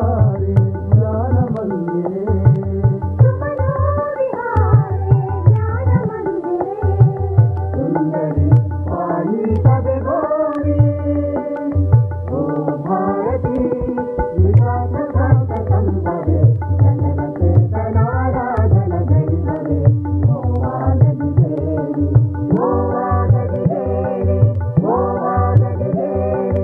ವಿಹಾರೆ ಜ್ಞಾನ ಮಂದಿರೆ ಸುಂದರಿ ಪಾಯಿ ಸದೆ ಗೌರಿ ಓ ಭಾರತಿ ವಿಕಾಸ ಶಾಂತ ಸಂಭವೆ ಜನರ ಚೇತನಾರಾಧನ ದೈವವೇ ಗೋವಾಗದಿ ದೇವಿ ಗೋವಾಗದಿ ದೇವಿ ಗೋವಾಗದಿ ದೇವಿ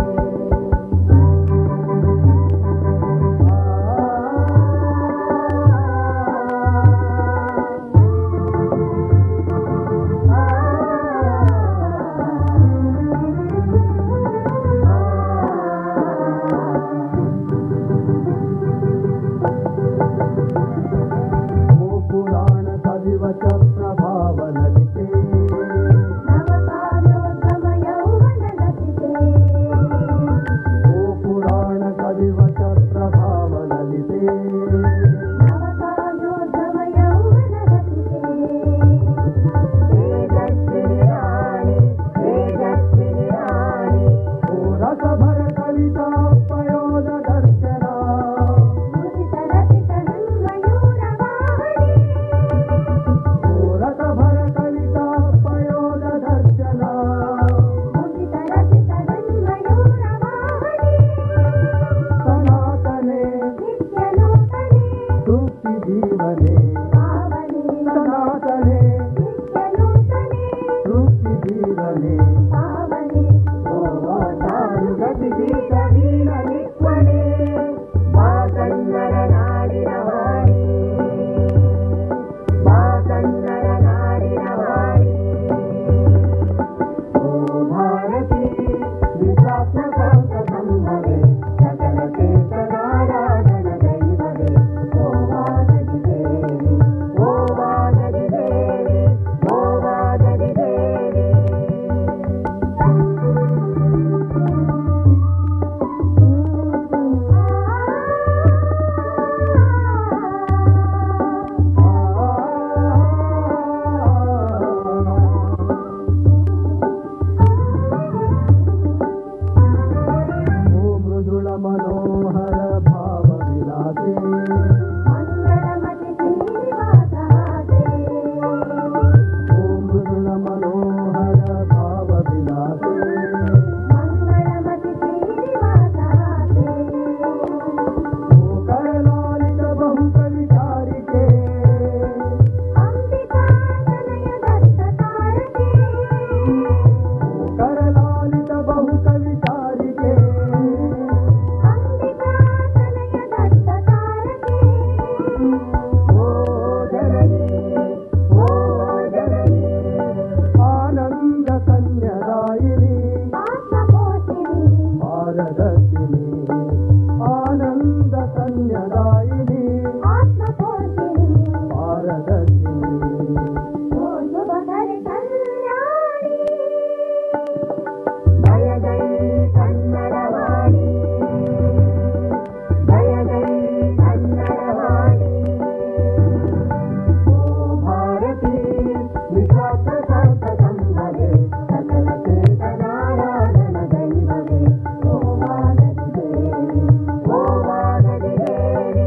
ಓ ಪುರಾಣ ಕವಿವಚ ಪ್ರಭಾವ ಲಲಿತೆ ಓ ಪುರಾಣ ಕವಿವಚ ಪ್ರಭಾವ ಲಲಿತೆ ಓ ರಸಭರ ಕವಿತಾ ಪಯೋಧ ದರ್ಶನ ಓ ರಸಭರ ಕವಿತಾ ಪಯೋಧ ದರ್ಶನ ಸನಾತನೆ ತೃಪ್ತಿ ಜೀವನೆ ಸನಾತನೆ ತೃಪ್ತಿ ಜೀವನೆ ಓ ತಾನು ಗತಿಗೆ ಕವೀನ ನಿಕ್ವನೆ ಬಾ ಕನ್ನಡ ನಾಡಿನ ವಾಣಿ ಬಾ ಕನ್ನಡ ನಾಡಿನ ವಾಣಿ ಓ ಭಾರತಿ ವಿಶ್ವಾತ್ಮಕ ಸಂಭವೆ ಸಕಲ ಚೇತನಾರಾಧನ ದೈವವೇ ಓ ವಾಗದಿ ದೇವಿ ಓ ವಾಗದಿ ದೇವಿ ಓ ವಾಗದಿ ದೇವಿ ಓ ಮೃದುಳ ಮನೋಹರ ಭಾವ ವಿಲಾಸೆ ಓ ಮೃದುಳ ಮನೋಹರ ಭಾವ ವಿಲಾಸೆ ಓ ಕರಲಾಲಿತ ಬಹು ಕವಿಚಾರಿಕೆ ಓ ಕರಲಾಲಿತ ಬಹು ಕವಿಚಾರಿಕೆ ಓ ಜನನಿ ಓ ಜನನಿ ಆನಂದ ಕನ್ಯದಾಯಿನಿ ಭಾರದರ್ಶಿನಿ ಆನಂದ ಕನ್ಯದಾಯಿನಿ ಭಾರದರ್ಶಿನಿ ಜಯ ಜೈ ಕನ್ನಡವಾಣಿ ಜಯ ಜೈ ಕನ್ನಡವಾಣಿ ಓ ಭಾರತಿ ವಿಶ್ವಾಸ ಶಾಂತ ಸಂಭವೆ ಸಕಲ ಚೇತನಾರಾಧನ ದೈವವೇ ಓ ವಾಗದಿ ದೇವಿ ಓ ವಾಗದಿ ದೇವಿ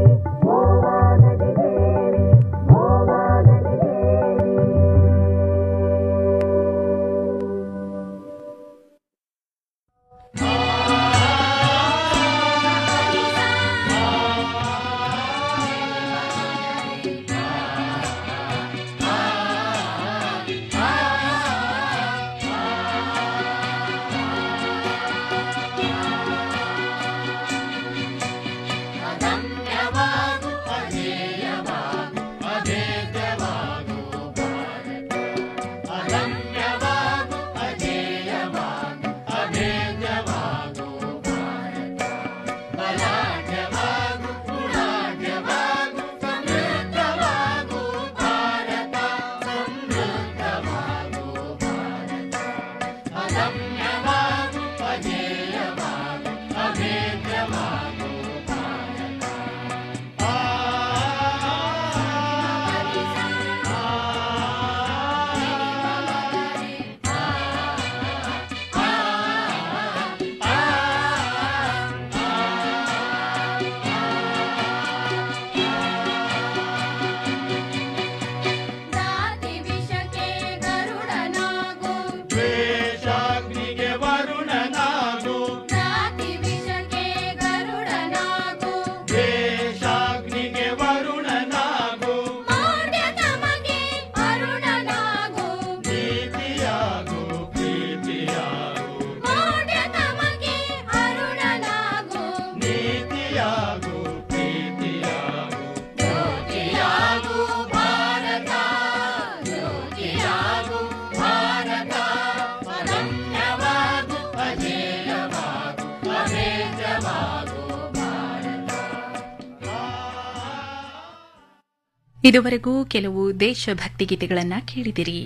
ಇದುವರೆಗೂ ಕೆಲವು ದೇಶಭಕ್ತಿ ಗೀತೆಗಳನ್ನ ಕೇಳಿದಿರಿ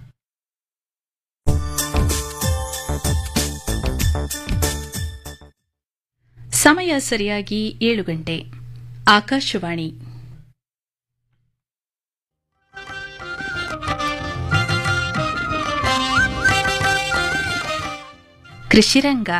ಸಮಯ ಸರಿಯಾಗಿ ಏಳು ಗಂಟೆ ಆಕಾಶವಾಣಿ ಕೃಷಿರಂಗ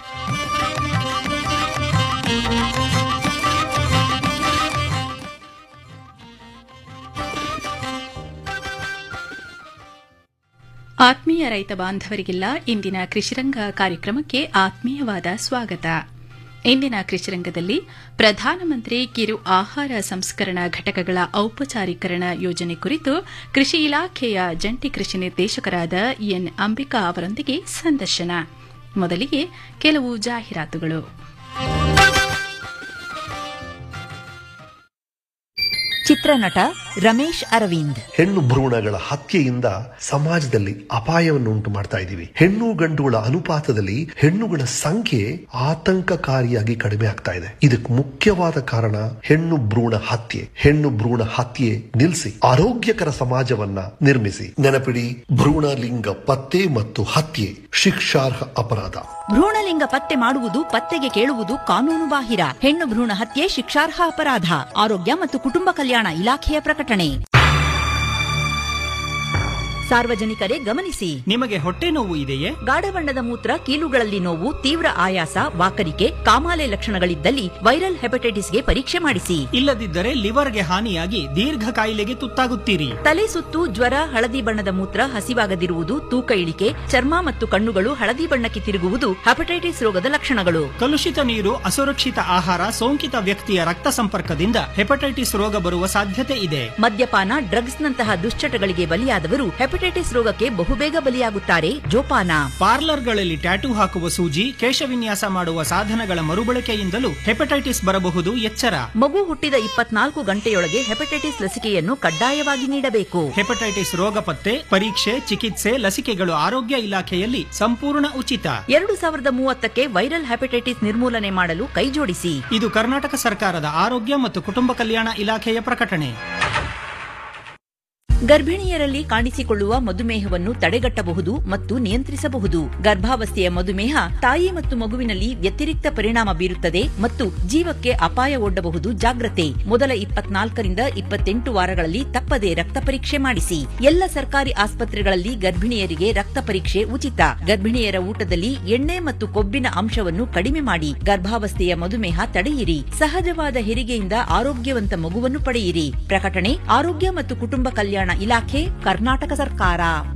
ಆತ್ಮೀಯ ರೈತ ಬಾಂಧವರಿಗೆಲ್ಲ ಇಂದಿನ ಕೃಷಿರಂಗ ಕಾರ್ಯಕ್ರಮಕ್ಕೆ ಆತ್ಮೀಯವಾದ ಸ್ವಾಗತ ಇಂದಿನ ಕೃಷಿರಂಗದಲ್ಲಿ ಪ್ರಧಾನಮಂತ್ರಿ ಕಿರು ಆಹಾರ ಸಂಸ್ಕರಣಾ ಘಟಕಗಳ ಔಪಚಾರೀಕರಣ ಯೋಜನೆ ಕುರಿತು ಕೃಷಿ ಇಲಾಖೆಯ ಜಂಟಿ ಕೃಷಿ ನಿರ್ದೇಶಕರಾದ ಎನ್ ಅಂಬಿಕಾ ಅವರೊಂದಿಗೆ ಸಂದರ್ಶನ ಮೊದಲಿಗೆ ಕೆಲವು ಜಾಹೀರಾತುಗಳು ಚಿತ್ರನಟ ರಮೇಶ್ ಅರವಿಂದ್ ಹೆಣ್ಣು ಭ್ರೂಣಗಳ ಹತ್ಯೆಯಿಂದ ಸಮಾಜದಲ್ಲಿ ಅಪಾಯವನ್ನು ಉಂಟು ಮಾಡ್ತಾ ಇದ್ದೀವಿ ಹೆಣ್ಣು ಗಂಡುಗಳ ಅನುಪಾತದಲ್ಲಿ ಹೆಣ್ಣುಗಳ ಸಂಖ್ಯೆ ಆತಂಕಕಾರಿಯಾಗಿ ಕಡಿಮೆ ಆಗ್ತಾ ಇದೆ ಇದಕ್ಕೆ ಮುಖ್ಯವಾದ ಕಾರಣ ಹೆಣ್ಣು ಭ್ರೂಣ ಹತ್ಯೆ ಹೆಣ್ಣು ಭ್ರೂಣ ಹತ್ಯೆ ನಿಲ್ಲಿಸಿ ಆರೋಗ್ಯಕರ ಸಮಾಜವನ್ನ ನಿರ್ಮಿಸಿ ನೆನಪಿಡಿ ಭ್ರೂಣ ಲಿಂಗ ಪತ್ತೆ ಮತ್ತು ಹತ್ಯೆ ಶಿಕ್ಷಾರ್ಹ ಅಪರಾಧ ಭ್ರೂಣಲಿಂಗ ಪತ್ತೆ ಮಾಡುವುದು ಪತ್ತೆಗೆ ಕೇಳುವುದು ಕಾನೂನು ಬಾಹಿರ ಹೆಣ್ಣು ಭ್ರೂಣ ಹತ್ಯೆ ಶಿಕ್ಷಾರ್ಹ ಅಪರಾಧ ಆರೋಗ್ಯ ಮತ್ತು ಕುಟುಂಬ ಕಲ್ಯಾಣ ಇಲಾಖೆಯ ಪ್ರಕಟಣೆ ಸಾರ್ವಜನಿಕರೇ ಗಮನಿಸಿ ನಿಮಗೆ ಹೊಟ್ಟೆ ನೋವು ಇದೆಯೇ ಗಾಢ ಬಣ್ಣದ ಮೂತ್ರ ಕೀಲುಗಳಲ್ಲಿ ನೋವು ತೀವ್ರ ಆಯಾಸ ವಾಕರಿಕೆ ಕಾಮಾಲೆ ಲಕ್ಷಣಗಳಿದ್ದಲ್ಲಿ ವೈರಲ್ ಹೆಪಟೈಟಿಸ್ಗೆ ಪರೀಕ್ಷೆ ಮಾಡಿಸಿ ಇಲ್ಲದಿದ್ದರೆ ಲಿವರ್ಗೆ ಹಾನಿಯಾಗಿ ದೀರ್ಘ ಕಾಯಿಲೆಗೆ ತುತ್ತಾಗುತ್ತೀರಿ ತಲೆ ಸುತ್ತು ಜ್ವರ ಹಳದಿ ಬಣ್ಣದ ಮೂತ್ರ ಹಸಿವಾಗದಿರುವುದು ತೂಕ ಇಳಿಕೆ ಚರ್ಮ ಮತ್ತು ಕಣ್ಣುಗಳು ಹಳದಿ ಬಣ್ಣಕ್ಕೆ ತಿರುಗುವುದು ಹೆಪಟೈಟಿಸ್ ರೋಗದ ಲಕ್ಷಣಗಳು ಕಲುಷಿತ ನೀರು ಅಸುರಕ್ಷಿತ ಆಹಾರ ಸೋಂಕಿತ ವ್ಯಕ್ತಿಯ ರಕ್ತ ಸಂಪರ್ಕದಿಂದ ಹೆಪಟೈಟಿಸ್ ರೋಗ ಬರುವ ಸಾಧ್ಯತೆ ಇದೆ ಮದ್ಯಪಾನ ಡ್ರಗ್ಸ್ನಂತಹ ದುಶ್ಚಟಗಳಿಗೆ ಬಲಿಯಾದವರು ಹೆಪಟೈಟಿಸ್ ರೋಗಕ್ಕೆ ಬಹುಬೇಗ ಬಲಿಯಾಗುತ್ತಾರೆ ಜೋಪಾನ ಪಾರ್ಲರ್ಗಳಲ್ಲಿ ಟ್ಯಾಟೂ ಹಾಕುವ ಸೂಜಿ ಕೇಶವಿನ್ಯಾಸ ಮಾಡುವ ಸಾಧನಗಳ ಮರುಬಳಕೆಯಿಂದಲೂ ಹೆಪಟೈಟಿಸ್ ಬರಬಹುದು ಎಚ್ಚರ ಮಗು ಹುಟ್ಟಿದ ಇಪ್ಪತ್ನಾಲ್ಕು ಗಂಟೆಯೊಳಗೆ ಹೆಪಟೈಟಿಸ್ ಲಸಿಕೆಯನ್ನು ಕಡ್ಡಾಯವಾಗಿ ನೀಡಬೇಕು ಹೆಪಟೈಟಿಸ್ ರೋಗ ಪತ್ತೆ ಪರೀಕ್ಷೆ ಚಿಕಿತ್ಸೆ ಲಸಿಕೆಗಳು ಆರೋಗ್ಯ ಇಲಾಖೆಯಲ್ಲಿ ಸಂಪೂರ್ಣ ಉಚಿತ ಎರಡು ಸಾವಿರದ ಮೂವತ್ತಕ್ಕೆ ವೈರಲ್ ಹೆಪಟೈಟಿಸ್ ನಿರ್ಮೂಲನೆ ಮಾಡಲು ಕೈಜೋಡಿಸಿ ಇದು ಕರ್ನಾಟಕ ಸರ್ಕಾರದ ಆರೋಗ್ಯ ಮತ್ತು ಕುಟುಂಬ ಕಲ್ಯಾಣ ಇಲಾಖೆಯ ಪ್ರಕಟಣೆ ಗರ್ಭಿಣಿಯರಲ್ಲಿ ಕಾಣಿಸಿಕೊಳ್ಳುವ ಮಧುಮೇಹವನ್ನು ತಡೆಗಟ್ಟಬಹುದು ಮತ್ತು ನಿಯಂತ್ರಿಸಬಹುದು ಗರ್ಭಾವಸ್ಥೆಯ ಮಧುಮೇಹ ತಾಯಿ ಮತ್ತು ಮಗುವಿನಲ್ಲಿ ವ್ಯತಿರಿಕ್ತ ಪರಿಣಾಮ ಬೀರುತ್ತದೆ ಮತ್ತು ಜೀವಕ್ಕೆ ಅಪಾಯ ಒಡ್ಡಬಹುದು ಜಾಗ್ರತೆ ಮೊದಲ ಇಪ್ಪತ್ನಾಲ್ಕರಿಂದ ಇಪ್ಪತ್ತೆಂಟು ವಾರಗಳಲ್ಲಿ ತಪ್ಪದೆ ರಕ್ತ ಪರೀಕ್ಷೆ ಮಾಡಿಸಿ ಎಲ್ಲ ಸರ್ಕಾರಿ ಆಸ್ಪತ್ರೆಗಳಲ್ಲಿ ಗರ್ಭಿಣಿಯರಿಗೆ ರಕ್ತ ಪರೀಕ್ಷೆ ಉಚಿತ ಗರ್ಭಿಣಿಯರ ಊಟದಲ್ಲಿ ಎಣ್ಣೆ ಮತ್ತು ಕೊಬ್ಬಿನ ಅಂಶವನ್ನು ಕಡಿಮೆ ಮಾಡಿ ಗರ್ಭಾವಸ್ಥೆಯ ಮಧುಮೇಹ ತಡೆಯಿರಿ ಸಹಜವಾದ ಹೆರಿಗೆಯಿಂದ ಆರೋಗ್ಯವಂತ ಮಗುವನ್ನು ಪಡೆಯಿರಿ ಪ್ರಕಟಣೆ ಆರೋಗ್ಯ ಮತ್ತು ಕುಟುಂಬ ಕಲ್ಯಾಣ ಇಲಾಖೆ ಕರ್ನಾಟಕ ಸರ್ಕಾರ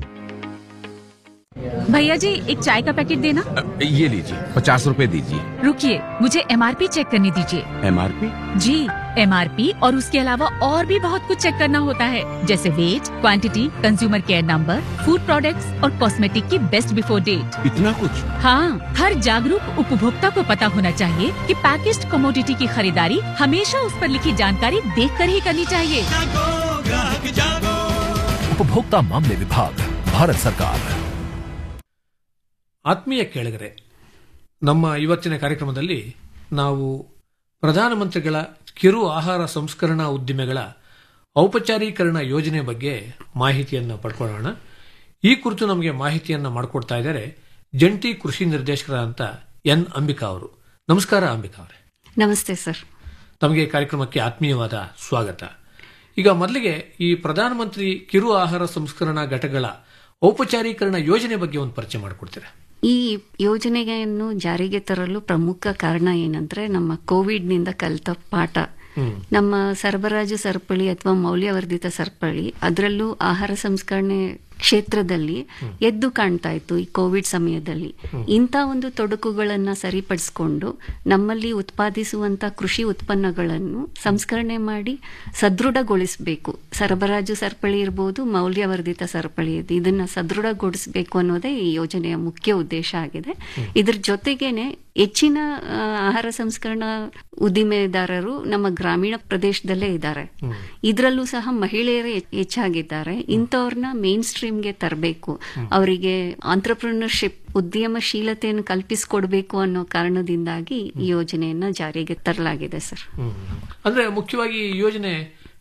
भैया जी एक चाय का पैकेट देना ये लीजिए पचास रुपए दीजिए रुकिए मुझे एमआरपी चेक करने दीजिए एमआरपी जी एमआरपी और उसके अलावा और भी बहुत कुछ चेक करना होता है जैसे weight quantity consumer care number food products और कॉस्मेटिक की बेस्ट बिफोर डेट इतना कुछ हाँ हर जागरूक उपभोक्ता को पता होना चाहिए कि पैकेज्ड कमोडिटी की खरीदारी हमेशा उस पर लिखी जानकारी देख कर ही करनी चाहिए उपभोक्ता मामले विभाग भारत सरकार ಆತ್ಮೀಯ ಕೇಳಿಗರೆ ನಮ್ಮ ಇವತ್ತಿನ ಕಾರ್ಯಕ್ರಮದಲ್ಲಿ ನಾವು ಪ್ರಧಾನಮಂತ್ರಿಗಳ ಕಿರು ಆಹಾರ ಸಂಸ್ಕರಣಾ ಉದ್ದಿಮೆಗಳ ಔಪಚಾರೀಕರಣ ಯೋಜನೆ ಬಗ್ಗೆ ಮಾಹಿತಿಯನ್ನು ಪಡ್ಕೊಳ್ಳೋಣ ಈ ಕುರಿತು ನಮಗೆ ಮಾಹಿತಿಯನ್ನು ಮಾಡಿಕೊಡ್ತಾ ಇದ್ದಾರೆ ಜಂಟಿ ಕೃಷಿ ನಿರ್ದೇಶಕರಾದಂಥ ಎನ್ ಅಂಬಿಕಾ ಅವರು ನಮಸ್ಕಾರ ಅಂಬಿಕಾ ಅವರೇ ನಮಸ್ತೆ ಸರ್ ತಮಗೆ ಕಾರ್ಯಕ್ರಮಕ್ಕೆ ಆತ್ಮೀಯವಾದ ಸ್ವಾಗತ ಈಗ ಮೊದಲಿಗೆ ಈ ಪ್ರಧಾನಮಂತ್ರಿ ಕಿರು ಆಹಾರ ಸಂಸ್ಕರಣಾ ಘಟಕಗಳ ಔಪಚಾರೀಕರಣ ಯೋಜನೆ ಬಗ್ಗೆ ಒಂದು ಪರಿಚಯ ಮಾಡಿಕೊಡ್ತೀರಾ ಈ ಯೋಜನೆಯನ್ನು ಜಾರಿಗೆ ತರಲು ಪ್ರಮುಖ ಕಾರಣ ಏನಂದ್ರೆ ನಮ್ಮ ಕೋವಿಡ್ ನಿಂದ ಕಲಿತ ಪಾಠ ನಮ್ಮ ಸರಬರಾಜು ಸರಪಳಿ ಅಥವಾ ಮೌಲ್ಯವರ್ಧಿತ ಸರಪಳಿ ಅದರಲ್ಲೂ ಆಹಾರ ಸಂಸ್ಕರಣೆ ಕ್ಷೇತ್ರದಲ್ಲಿ ಎದ್ದು ಕಾಣ್ತಾ ಇತ್ತು ಈ ಕೋವಿಡ್ ಸಮಯದಲ್ಲಿ ಇಂಥ ಒಂದು ತೊಡಕುಗಳನ್ನ ಸರಿಪಡಿಸಿಕೊಂಡು ನಮ್ಮಲ್ಲಿ ಉತ್ಪಾದಿಸುವಂತ ಕೃಷಿ ಉತ್ಪನ್ನಗಳನ್ನು ಸಂಸ್ಕರಣೆ ಮಾಡಿ ಸದೃಢಗೊಳಿಸಬೇಕು ಸರಬರಾಜು ಸರಪಳಿ ಇರ್ಬೋದು ಮೌಲ್ಯವರ್ಧಿತ ಸರಪಳಿ ಇದೆ ಇದನ್ನ ಸದೃಢಗೊಳಿಸಬೇಕು ಅನ್ನೋದೇ ಈ ಯೋಜನೆಯ ಮುಖ್ಯ ಉದ್ದೇಶ ಆಗಿದೆ ಇದ್ರ ಜೊತೆಗೇನೆ ಹೆಚ್ಚಿನ ಆ, ಆಹಾರ ಸಂಸ್ಕರಣಾ ಉದ್ದಿಮೆದಾರರು ನಮ್ಮ ಗ್ರಾಮೀಣ ಪ್ರದೇಶದಲ್ಲೇ ಇದ್ದಾರೆ ಇದರಲ್ಲೂ ಸಹ ಮಹಿಳೆಯರೇ ಹೆಚ್- ಹೆಚ್ಚಾಗಿದ್ದಾರೆ ಇಂಥವ್ರನ್ನ ಮೇನ್ ಸ್ಟ್ರೀಮ್ಗೆ ತರಬೇಕು ಅವರಿಗೆ ಆಂಟ್ರಪ್ರಿನರ್ಶಿಪ್ ಉದ್ಯಮಶೀಲತೆಯನ್ನು ಕಲ್ಪಿಸಿಕೊಡ್ಬೇಕು ಅನ್ನೋ ಕಾರಣದಿಂದಾಗಿ ಈ ಯೋಜನೆಯನ್ನ ಜಾರಿಗೆ ತರಲಾಗಿದೆ ಸರ್ ಅಂದ್ರೆ ಮುಖ್ಯವಾಗಿ ಈ ಯೋಜನೆ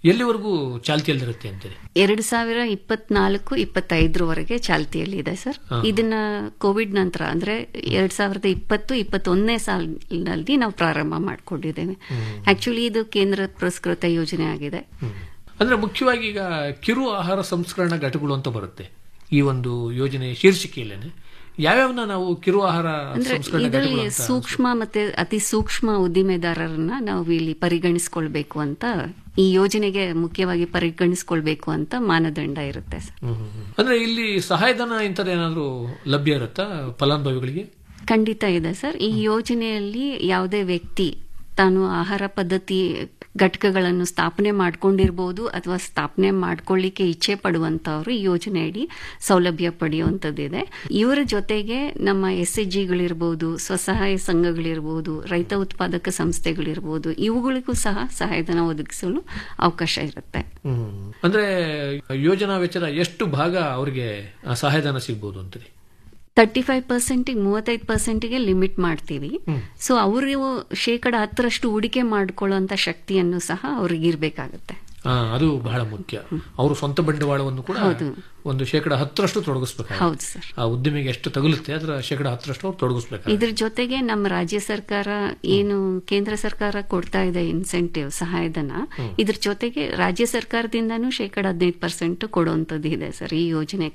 ಎಲ್ಲಿವರೆಗೂ ಚಾಲ್ತಿಯಲ್ಲಿರುತ್ತೆ ಅಂತೀರಿ ಎರಡು ಸಾವಿರ ಇಪ್ಪತ್ನಾಲ್ಕು ಇಪ್ಪತ್ತೈದರವರೆಗೆ ಚಾಲ್ತಿಯಲ್ಲಿದೆ ಸರ್ ಹಾ. ಇದನ್ನ ಕೋವಿಡ್ ನಂತರ ಅಂದ್ರೆ ಎರಡ್ ಸಾವಿರದ ಇಪ್ಪತ್ತು ಇಪ್ಪತ್ತೊಂದನೇ ಸಾಲಿನಲ್ಲಿ ನಾವು ಪ್ರಾರಂಭ ಮಾಡ್ಕೊಂಡಿದ್ದೇವೆ ಆಕ್ಚುಲಿ ಇದು ಕೇಂದ್ರ ಪುರಸ್ಕೃತ ಯೋಜನೆ ಆಗಿದೆ ಅಂದ್ರೆ ಮುಖ್ಯವಾಗಿ ಈಗ ಕಿರು ಆಹಾರ ಸಂಸ್ಕರಣಾ ಘಟಕಗಳು ಅಂತ ಬರುತ್ತೆ ಈ ಒಂದು ಯೋಜನೆ ಶೀರ್ಷಿಕೆಯಲ್ಲೇನೆ ಯಾವ್ಯಾವನ್ನ ನಾವು ಕಿರು ಆಹಾರ ಅಂದ್ರೆ ಸಂಸ್ಕರಣಾ ಇದರಲ್ಲಿ ಘಟಕಗಳು ಅಂತ ಸೂಕ್ಷ್ಮ ಮತ್ತೆ ಅತಿ ಸೂಕ್ಷ್ಮ ಉದ್ದಿಮೆದಾರರನ್ನ ನಾವು ಇಲ್ಲಿ ಪರಿಗಣಿಸ್ಕೊಳ್ಬೇಕು ಅಂತ ಈ ಯೋಜನೆಗೆ ಮುಖ್ಯವಾಗಿ ಪರಿಗಣಿಸ್ಕೊಳ್ಬೇಕು ಅಂತ ಮಾನದಂಡ ಇರುತ್ತೆ ಸರ್ ಹ್ಮ್, ಹ್ಮ್, ಹ್ಮ್. ಅಂದ್ರೆ ಇಲ್ಲಿ ಸಹಾಯಧನ ಇಂಥದ್ದೇನಾದ್ರೂ ಲಭ್ಯ ಇರುತ್ತಾ ಫಲಾನುಭವಿಗಳಿಗೆ ಖಂಡಿತ ಇದೆ ಸರ್ ಈ ಯೋಜನೆಯಲ್ಲಿ ಯಾವುದೇ ವ್ಯಕ್ತಿ ತಾನು ಆಹಾರ ಪದ್ಧತಿ ಘಟಕಗಳನ್ನು ಸ್ಥಾಪನೆ ಮಾಡ್ಕೊಂಡಿರ್ಬೋದು ಅಥವಾ ಸ್ಥಾಪನೆ ಮಾಡ್ಕೊಳ್ಳಿಕ್ಕೆ ಇಚ್ಛೆ ಪಡುವಂತವರು ಈ ಯೋಜನೆಯಡಿ ಸೌಲಭ್ಯ ಪಡೆಯುವಂಥದ್ದಿದೆ ಇವರ ಜೊತೆಗೆ ನಮ್ಮ ಎಸ್ ಎಚ್ ಜಿಗಳಿರ್ಬೋದು ಸ್ವಸಹಾಯ ಸಂಘಗಳಿರ್ಬೋದು ರೈತ ಉತ್ಪಾದಕ ಸಂಸ್ಥೆಗಳಿರ್ಬೋದು ಇವುಗಳಿಗೂ ಸಹ ಸಹಾಯಧನ ಒದಗಿಸಲು ಅವಕಾಶ ಇರುತ್ತೆ ಹ್ಮ್. ಅಂದ್ರೆ ಯೋಜನಾ ವೆಚ್ಚದ ಎಷ್ಟು ಭಾಗ ಅವರಿಗೆ ಆ ಸಹಾಯಧನ ಸಿಗ್ಬೋದು ಅಂತೀರಿ ತರ್ಟಿ ಫೈವ್ ಪರ್ಸೆಂಟಿಗೆ ಮೂವತ್ತೈದು ಪರ್ಸೆಂಟಿಗೆ ಲಿಮಿಟ್ ಮಾಡ್ತೀವಿ ಸೊ ಅವರು ಶೇಕಡ ಹತ್ತರಷ್ಟು ಹೂಡಿಕೆ ಮಾಡ್ಕೊಳ್ಳುವಂತ ಶಕ್ತಿಯನ್ನು ಸಹ ಅವ್ರಿಗೆ ಇರ್ಬೇಕಾಗುತ್ತೆ ಆ, ಅದು ಬಹಳ ಮುಖ್ಯ ಅವರು ಸ್ವಂತ ಬಂಡವಾಳವನ್ನು ಕೂಡ ಹೌದು. ಒಂದು ಶೇಕಡ ಹತ್ತರಷ್ಟು ತೊಡಗಿಸ್ಬೇಕು ಹೌದು ಸರ್ ಆ ಉದ್ಯಮಿಗೆ ಎಷ್ಟು ತಗುಲುತ್ತೆ ಅದರ ಶೇಕಡ ಹತ್ತರಷ್ಟು ಅವ್ರು ತೊಡಗಿಸ್ಬೇಕು ಇದ್ರ ಜೊತೆಗೆ ನಮ್ಮ ರಾಜ್ಯ ಸರ್ಕಾರ ಏನು ಕೇಂದ್ರ ಸರ್ಕಾರ ಕೊಡ್ತಾ ಇದೆ ಇನ್ಸೆಂಟಿವ್ ಸಹಾಯಧನ ಇದ್ರ ಜೊತೆಗೆ ರಾಜ್ಯ ಸರ್ಕಾರದಿಂದನೂ ಶೇಕಡ ಹದಿನೈದು ಪರ್ಸೆಂಟ್ ಕೊಡುವಂತದ್ದು ಇದೆ ಸರ್ ಈ ಯೋಜನೆ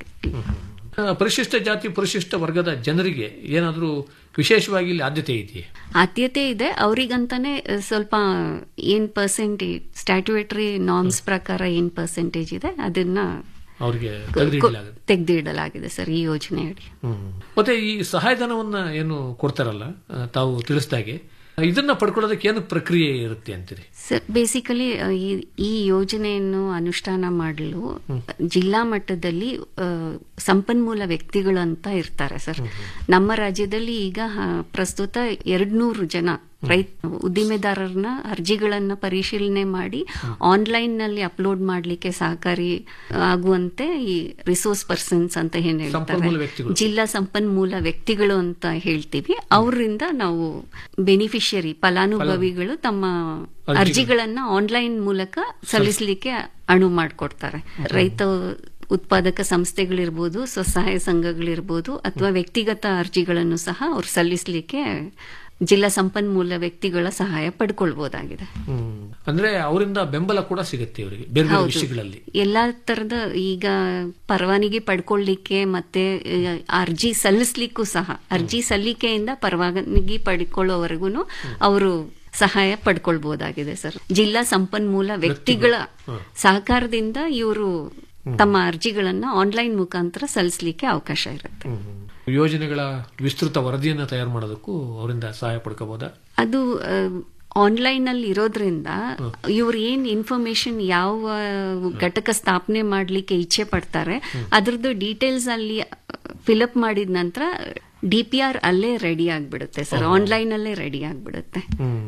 ಆ, ಪರಿಶಿಷ್ಟ ಜಾತಿ ಪರಿಶಿಷ್ಟ ವರ್ಗದ ಜನರಿಗೆ ಏನಾದರೂ ವಿಶೇಷವಾಗಿ ಇಲ್ಲಿ ಆದ್ಯತೆ ಇದೆಯೇ ಆದ್ಯತೆ ಇದೆ ಅವರಿಗಂತಾನೆ ಸ್ವಲ್ಪ ಏನ್ ಪರ್ಸೆಂಟೇಜ್ ಸ್ಟ್ಯಾಟ್ಯುಟರಿ ನಾರ್ಮ್ಸ್ ಪ್ರಕಾರ ಏನ್ ಪರ್ಸೆಂಟೇಜ್ ಇದೆ ಅದನ್ನ ಅವರಿಗೆ ತೆಗೆದಿಡಲಾಗುತ್ತೆ ತೆಗೆದಿಡಲಾಗಿದೆ ಸರ್ ಈ ಯೋಜನೆಯಡಿ ಮತ್ತೆ ಈ ಸಹಾಯಧನವನ್ನ ಏನು ಕೊಡ್ತಾರಲ್ಲ ಆ, ತಾವು ತಿಳಿಸಿದಾಗೆ ಇದನ್ನ ಪಡ್ಕೊಳ್ಳೋದಕ್ಕೆ ಏನು ಪ್ರಕ್ರಿಯೆ ಇರುತ್ತೆ ಅಂತೀರಿ ಸರ್ ಬೇಸಿಕಲಿ ಈ ಯೋಜನೆಯನ್ನು ಅನುಷ್ಠಾನ ಮಾಡಲು ಜಿಲ್ಲಾ ಮಟ್ಟದಲ್ಲಿ ಆ, ಸಂಪನ್ಮೂಲ ವ್ಯಕ್ತಿಗಳು ಅಂತ ಇರ್ತಾರೆ ಸರ್ ನಮ್ಮ ರಾಜ್ಯದಲ್ಲಿ ಈಗ ಹ, ಪ್ರಸ್ತುತ ಎರಡ್ನೂರು ಜನ ರೈತ ಉದ್ದಿಮೆದಾರರನ್ನ ಅರ್ಜಿಗಳನ್ನ ಪರಿಶೀಲನೆ ಮಾಡಿ ಆನ್ಲೈನ್ ನಲ್ಲಿ ಅಪ್ಲೋಡ್ ಮಾಡ್ಲಿಕ್ಕೆ ಸಹಕಾರಿ ಆಗುವಂತೆ ಈ ರಿಸೋರ್ಸ್ ಪರ್ಸನ್ಸ್ ಅಂತ ಏನ್ ಸಂಪನ್ಮೂಲ ಹೇಳ್ತಾರೆ ವ್ಯಕ್ತಿಗಳು. ಜಿಲ್ಲಾ ಸಂಪನ್ಮೂಲ ವ್ಯಕ್ತಿಗಳು ಅಂತ ಹೇಳ್ತೀವಿ ಅವರಿಂದ ನಾವು ಬೆನಿಫಿಷಿಯರಿ ಫಲಾನುಭವಿಗಳು ತಮ್ಮ ಅರ್ಜಿಗಳನ್ನ ಆನ್ಲೈನ್ ಮೂಲಕ ಸಲ್ಲಿಸಲಿಕ್ಕೆ ಅಣು ಮಾಡಿಕೊಡ್ತಾರೆ ರೈತ ಉತ್ಪಾದಕ ಸಂಸ್ಥೆಗಳಿರ್ಬೋದು ಸ್ವಸಹಾಯ ಸಂಘಗಳಿರ್ಬೋದು ಅಥವಾ ವ್ಯಕ್ತಿಗತ ಅರ್ಜಿಗಳನ್ನು ಸಹ ಅವ್ರು ಸಲ್ಲಿಸಲಿಕ್ಕೆ ಜಿಲ್ಲಾ ಸಂಪನ್ಮೂಲ ವ್ಯಕ್ತಿಗಳ ಸಹಾಯ ಪಡ್ಕೊಳ್ಬಹುದಾಗಿದೆ ಹ್ಮ್. ಅಂದ್ರೆ ಅವರಿಂದ ಬೆಂಬಲ ಕೂಡ ಸಿಗುತ್ತೆ ಇವರಿಗೆ ಬೇರೆ ಬೇರೆ ಹೌದು. ವಿಷಯಗಳಲ್ಲಿ ಎಲ್ಲಾ ತರದ ಈಗ ಪರವಾನಗಿ ಪಡ್ಕೊಳ್ಳಿಕ್ಕೆ ಮತ್ತೆ ಆ, ಅರ್ಜಿ ಸಲ್ಲಿಸ್ಲಿಕ್ಕೂ ಸಹ ಅರ್ಜಿ ಸಲ್ಲಿಕೆಯಿಂದ ಪರವಾನಗಿ ಪಡ್ಕೊಳ್ಳೋವರೆಗೂ ಅವರು ಸಹಾಯ ಪಡ್ಕೊಳ್ಬಹುದಾಗಿದೆ ಸರ್ ಜಿಲ್ಲಾ ಸಂಪನ್ಮೂಲ ವ್ಯಕ್ತಿಗಳ ಸಹಕಾರದಿಂದ ಇವರು ತಮ್ಮ ಅರ್ಜಿಗಳನ್ನ ಆನ್ಲೈನ್ ಮುಖಾಂತರ ಸಲ್ಲಿಸಲಿಕ್ಕೆ ಅವಕಾಶ ಇರುತ್ತೆ ಯೋಜನೆಗಳ ವಿಸ್ತೃತ ವರದಿಯನ್ನು ತಯಾರು ಮಾಡೋದಕ್ಕೂ ಅವರಿಂದ ಸಹಾಯ ಪಡ್ಕೋಬಹುದಾ ಅದು ಆನ್ಲೈನ್ ಅಲ್ಲಿ ಇರೋದ್ರಿಂದ ಇವ್ರು ಏನ್ ಇನ್ಫಾರ್ಮೇಶನ್ ಯಾವ ಘಟಕ ಸ್ಥಾಪನೆ ಮಾಡ್ಲಿಕ್ಕೆ ಇಚ್ಛೆ ಪಡ್ತಾರೆ ಅದ್ರದ್ದು ಡೀಟೇಲ್ಸ್ ಅಲ್ಲಿ ಫಿಲಪ್ ಮಾಡಿದ ನಂತರ ಡಿ ಪಿ ಆರ್ ಅಲ್ಲೇ ರೆಡಿ ಆಗ್ಬಿಡುತ್ತೆ ಸರ್ ಆನ್ಲೈನ್ ಅಲ್ಲೇ ರೆಡಿ ಆಗ್ಬಿಡುತ್ತೆ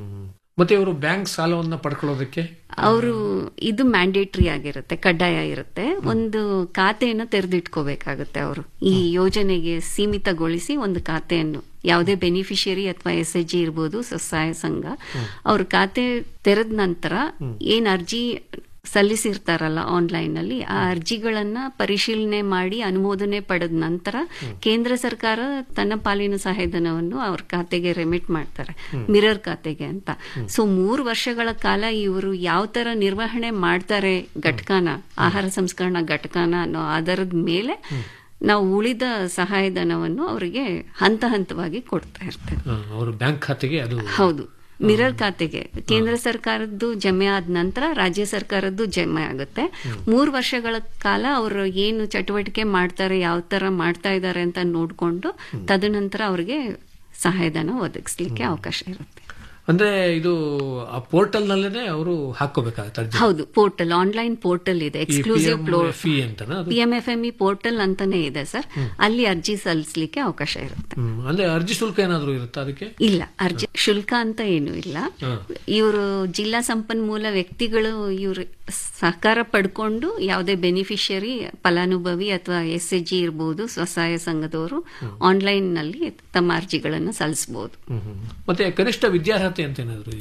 ಮತ್ತೆ ಇವರು ಬ್ಯಾಂಕ್ ಸಾಲವನ್ನ ಪಡ್ಕೊಳ್ಳೋದಕ್ಕೆ ಅವರು ಇದು ಮ್ಯಾಂಡೇಟ್ರಿ ಆಗಿರುತ್ತೆ ಕಡ್ಡಾಯ ಇರುತ್ತೆ ಒಂದು ಖಾತೆಯನ್ನು ತೆರೆದಿಟ್ಕೋಬೇಕಾಗುತ್ತೆ ಅವರು ಈ ಯೋಜನೆಗೆ ಸೀಮಿತಗೊಳಿಸಿ ಒಂದು ಖಾತೆಯನ್ನು ಯಾವುದೇ ಬೆನಿಫಿಷಿಯರಿ ಅಥವಾ ಎಸ್ ಎಚ್ ಜಿ ಇರ್ಬೋದು ಸ್ವಸಹಾಯ ಸಂಘ ಅವ್ರ ಖಾತೆ ತೆರೆದ ನಂತರ ಏನ್ ಅರ್ಜಿ ಸಲ್ಲಿಸಿರ್ತಾರಲ್ಲ ಆನ್ಲೈನ್ ಅಲ್ಲಿ ಆ ಅರ್ಜಿಗಳನ್ನ ಪರಿಶೀಲನೆ ಮಾಡಿ ಅನುಮೋದನೆ ಪಡೆದ ನಂತರ ಕೇಂದ್ರ ಸರ್ಕಾರ ತನ್ನ ಪಾಲಿನ ಸಹಾಯಧನವನ್ನು ಅವ್ರ ಖಾತೆಗೆ ರೆಮಿಟ್ ಮಾಡ್ತಾರೆ ಮಿರರ್ ಖಾತೆಗೆ ಅಂತ ಸೊ ಮೂರು ವರ್ಷಗಳ ಕಾಲ ಇವರು ಯಾವ ತರ ನಿರ್ವಹಣೆ ಮಾಡ್ತಾರೆ ಘಟಕನ ಆಹಾರ ಸಂಸ್ಕರಣಾ ಘಟಕನ ಅನ್ನೋ ಆಧಾರದ ಮೇಲೆ ನಾವು ಉಳಿದ ಸಹಾಯಧನವನ್ನು ಅವರಿಗೆ ಹಂತ ಹಂತವಾಗಿ ಕೊಡ್ತಾ ಇರ್ತೇವೆ ಅವರ ಬ್ಯಾಂಕ್ ಖಾತೆಗೆ ಅದು ಹೌದು ಮಿರರ್ ಖಾತೆಗೆ ಕೇಂದ್ರ ಸರ್ಕಾರದ್ದು ಜಮೆ ಆದ ನಂತರ ರಾಜ್ಯ ಸರ್ಕಾರದ್ದು ಜಮೆ ಆಗುತ್ತೆ ಮೂರು ವರ್ಷಗಳ ಕಾಲ ಅವರು ಏನು ಚಟುವಟಿಕೆ ಮಾಡ್ತಾರೆ ಯಾವ ತರ ಮಾಡ್ತಾ ಇದ್ದಾರೆ ಅಂತ ನೋಡ್ಕೊಂಡು ತದನಂತರ ಅವ್ರಿಗೆ ಸಹಾಯಧನ ಒದಗಿಸ್ಲಿಕ್ಕೆ ಅವಕಾಶ ಇರುತ್ತೆ ಅಂದ್ರೆ ಇದು ಆ ಪೋರ್ಟಲ್ ನಲ್ಲೇನೆ ಅವರು ಹಾಕೋಬೇಕಾಗತ್ತೆ ಅರ್ಜಿ ಹೌದು ಪೋರ್ಟಲ್ ಆನ್ಲೈನ್ ಪೋರ್ಟಲ್ ಇದೆ ಎಕ್ಸ್ಕ್ಲೂಸಿವ್ ಫೀ ಅಂತನಾ ಅದು P M F M E portal ಅಂತಾನೆ ಇದೆ ಸರ್ ಅಲ್ಲಿ ಅರ್ಜಿ ಸಲ್ಲಿಸಲಿಕ್ಕೆ ಅವಕಾಶ ಇರುತ್ತೆ ಹ್ಮ್. ಅಂದ್ರೆ ಅರ್ಜಿ ಶುಲ್ಕ ಏನಾದ್ರು ಇರುತ್ತಾ ಅದಕ್ಕೆ ಇಲ್ಲ ಅರ್ಜಿ ಶುಲ್ಕ ಅಂತ ಏನು ಇಲ್ಲ ಹಾ. ಇವರು ಜಿಲ್ಲಾ ಸಂಪನ್ಮೂಲ ವ್ಯಕ್ತಿಗಳು ಇವರು ಸಹಕಾರ ಪಡ್ಕೊಂಡು ಯಾವುದೇ ಬೆನಿಫಿಷಿಯರಿ ಫಲಾನುಭವಿ ಅಥವಾ ಎಸ್ ಎಚ್ ಜಿ ಇರ್ಬೋದು ಸ್ವಸಹಾಯ ಸಂಘದವರು ಆನ್ಲೈನ್ ನಲ್ಲಿ ತಮ್ಮ ಅರ್ಜಿಗಳನ್ನು ಸಲ್ಲಿಸಬಹುದು ಹ್ಮ್, ಹ್ಮ್. ಮತ್ತೆ ಕನಿಷ್ಠ ವಿದ್ಯಾರ್ಹತೆ ಅಂತ ಏನಾದ್ರು ಇದೆಯಾ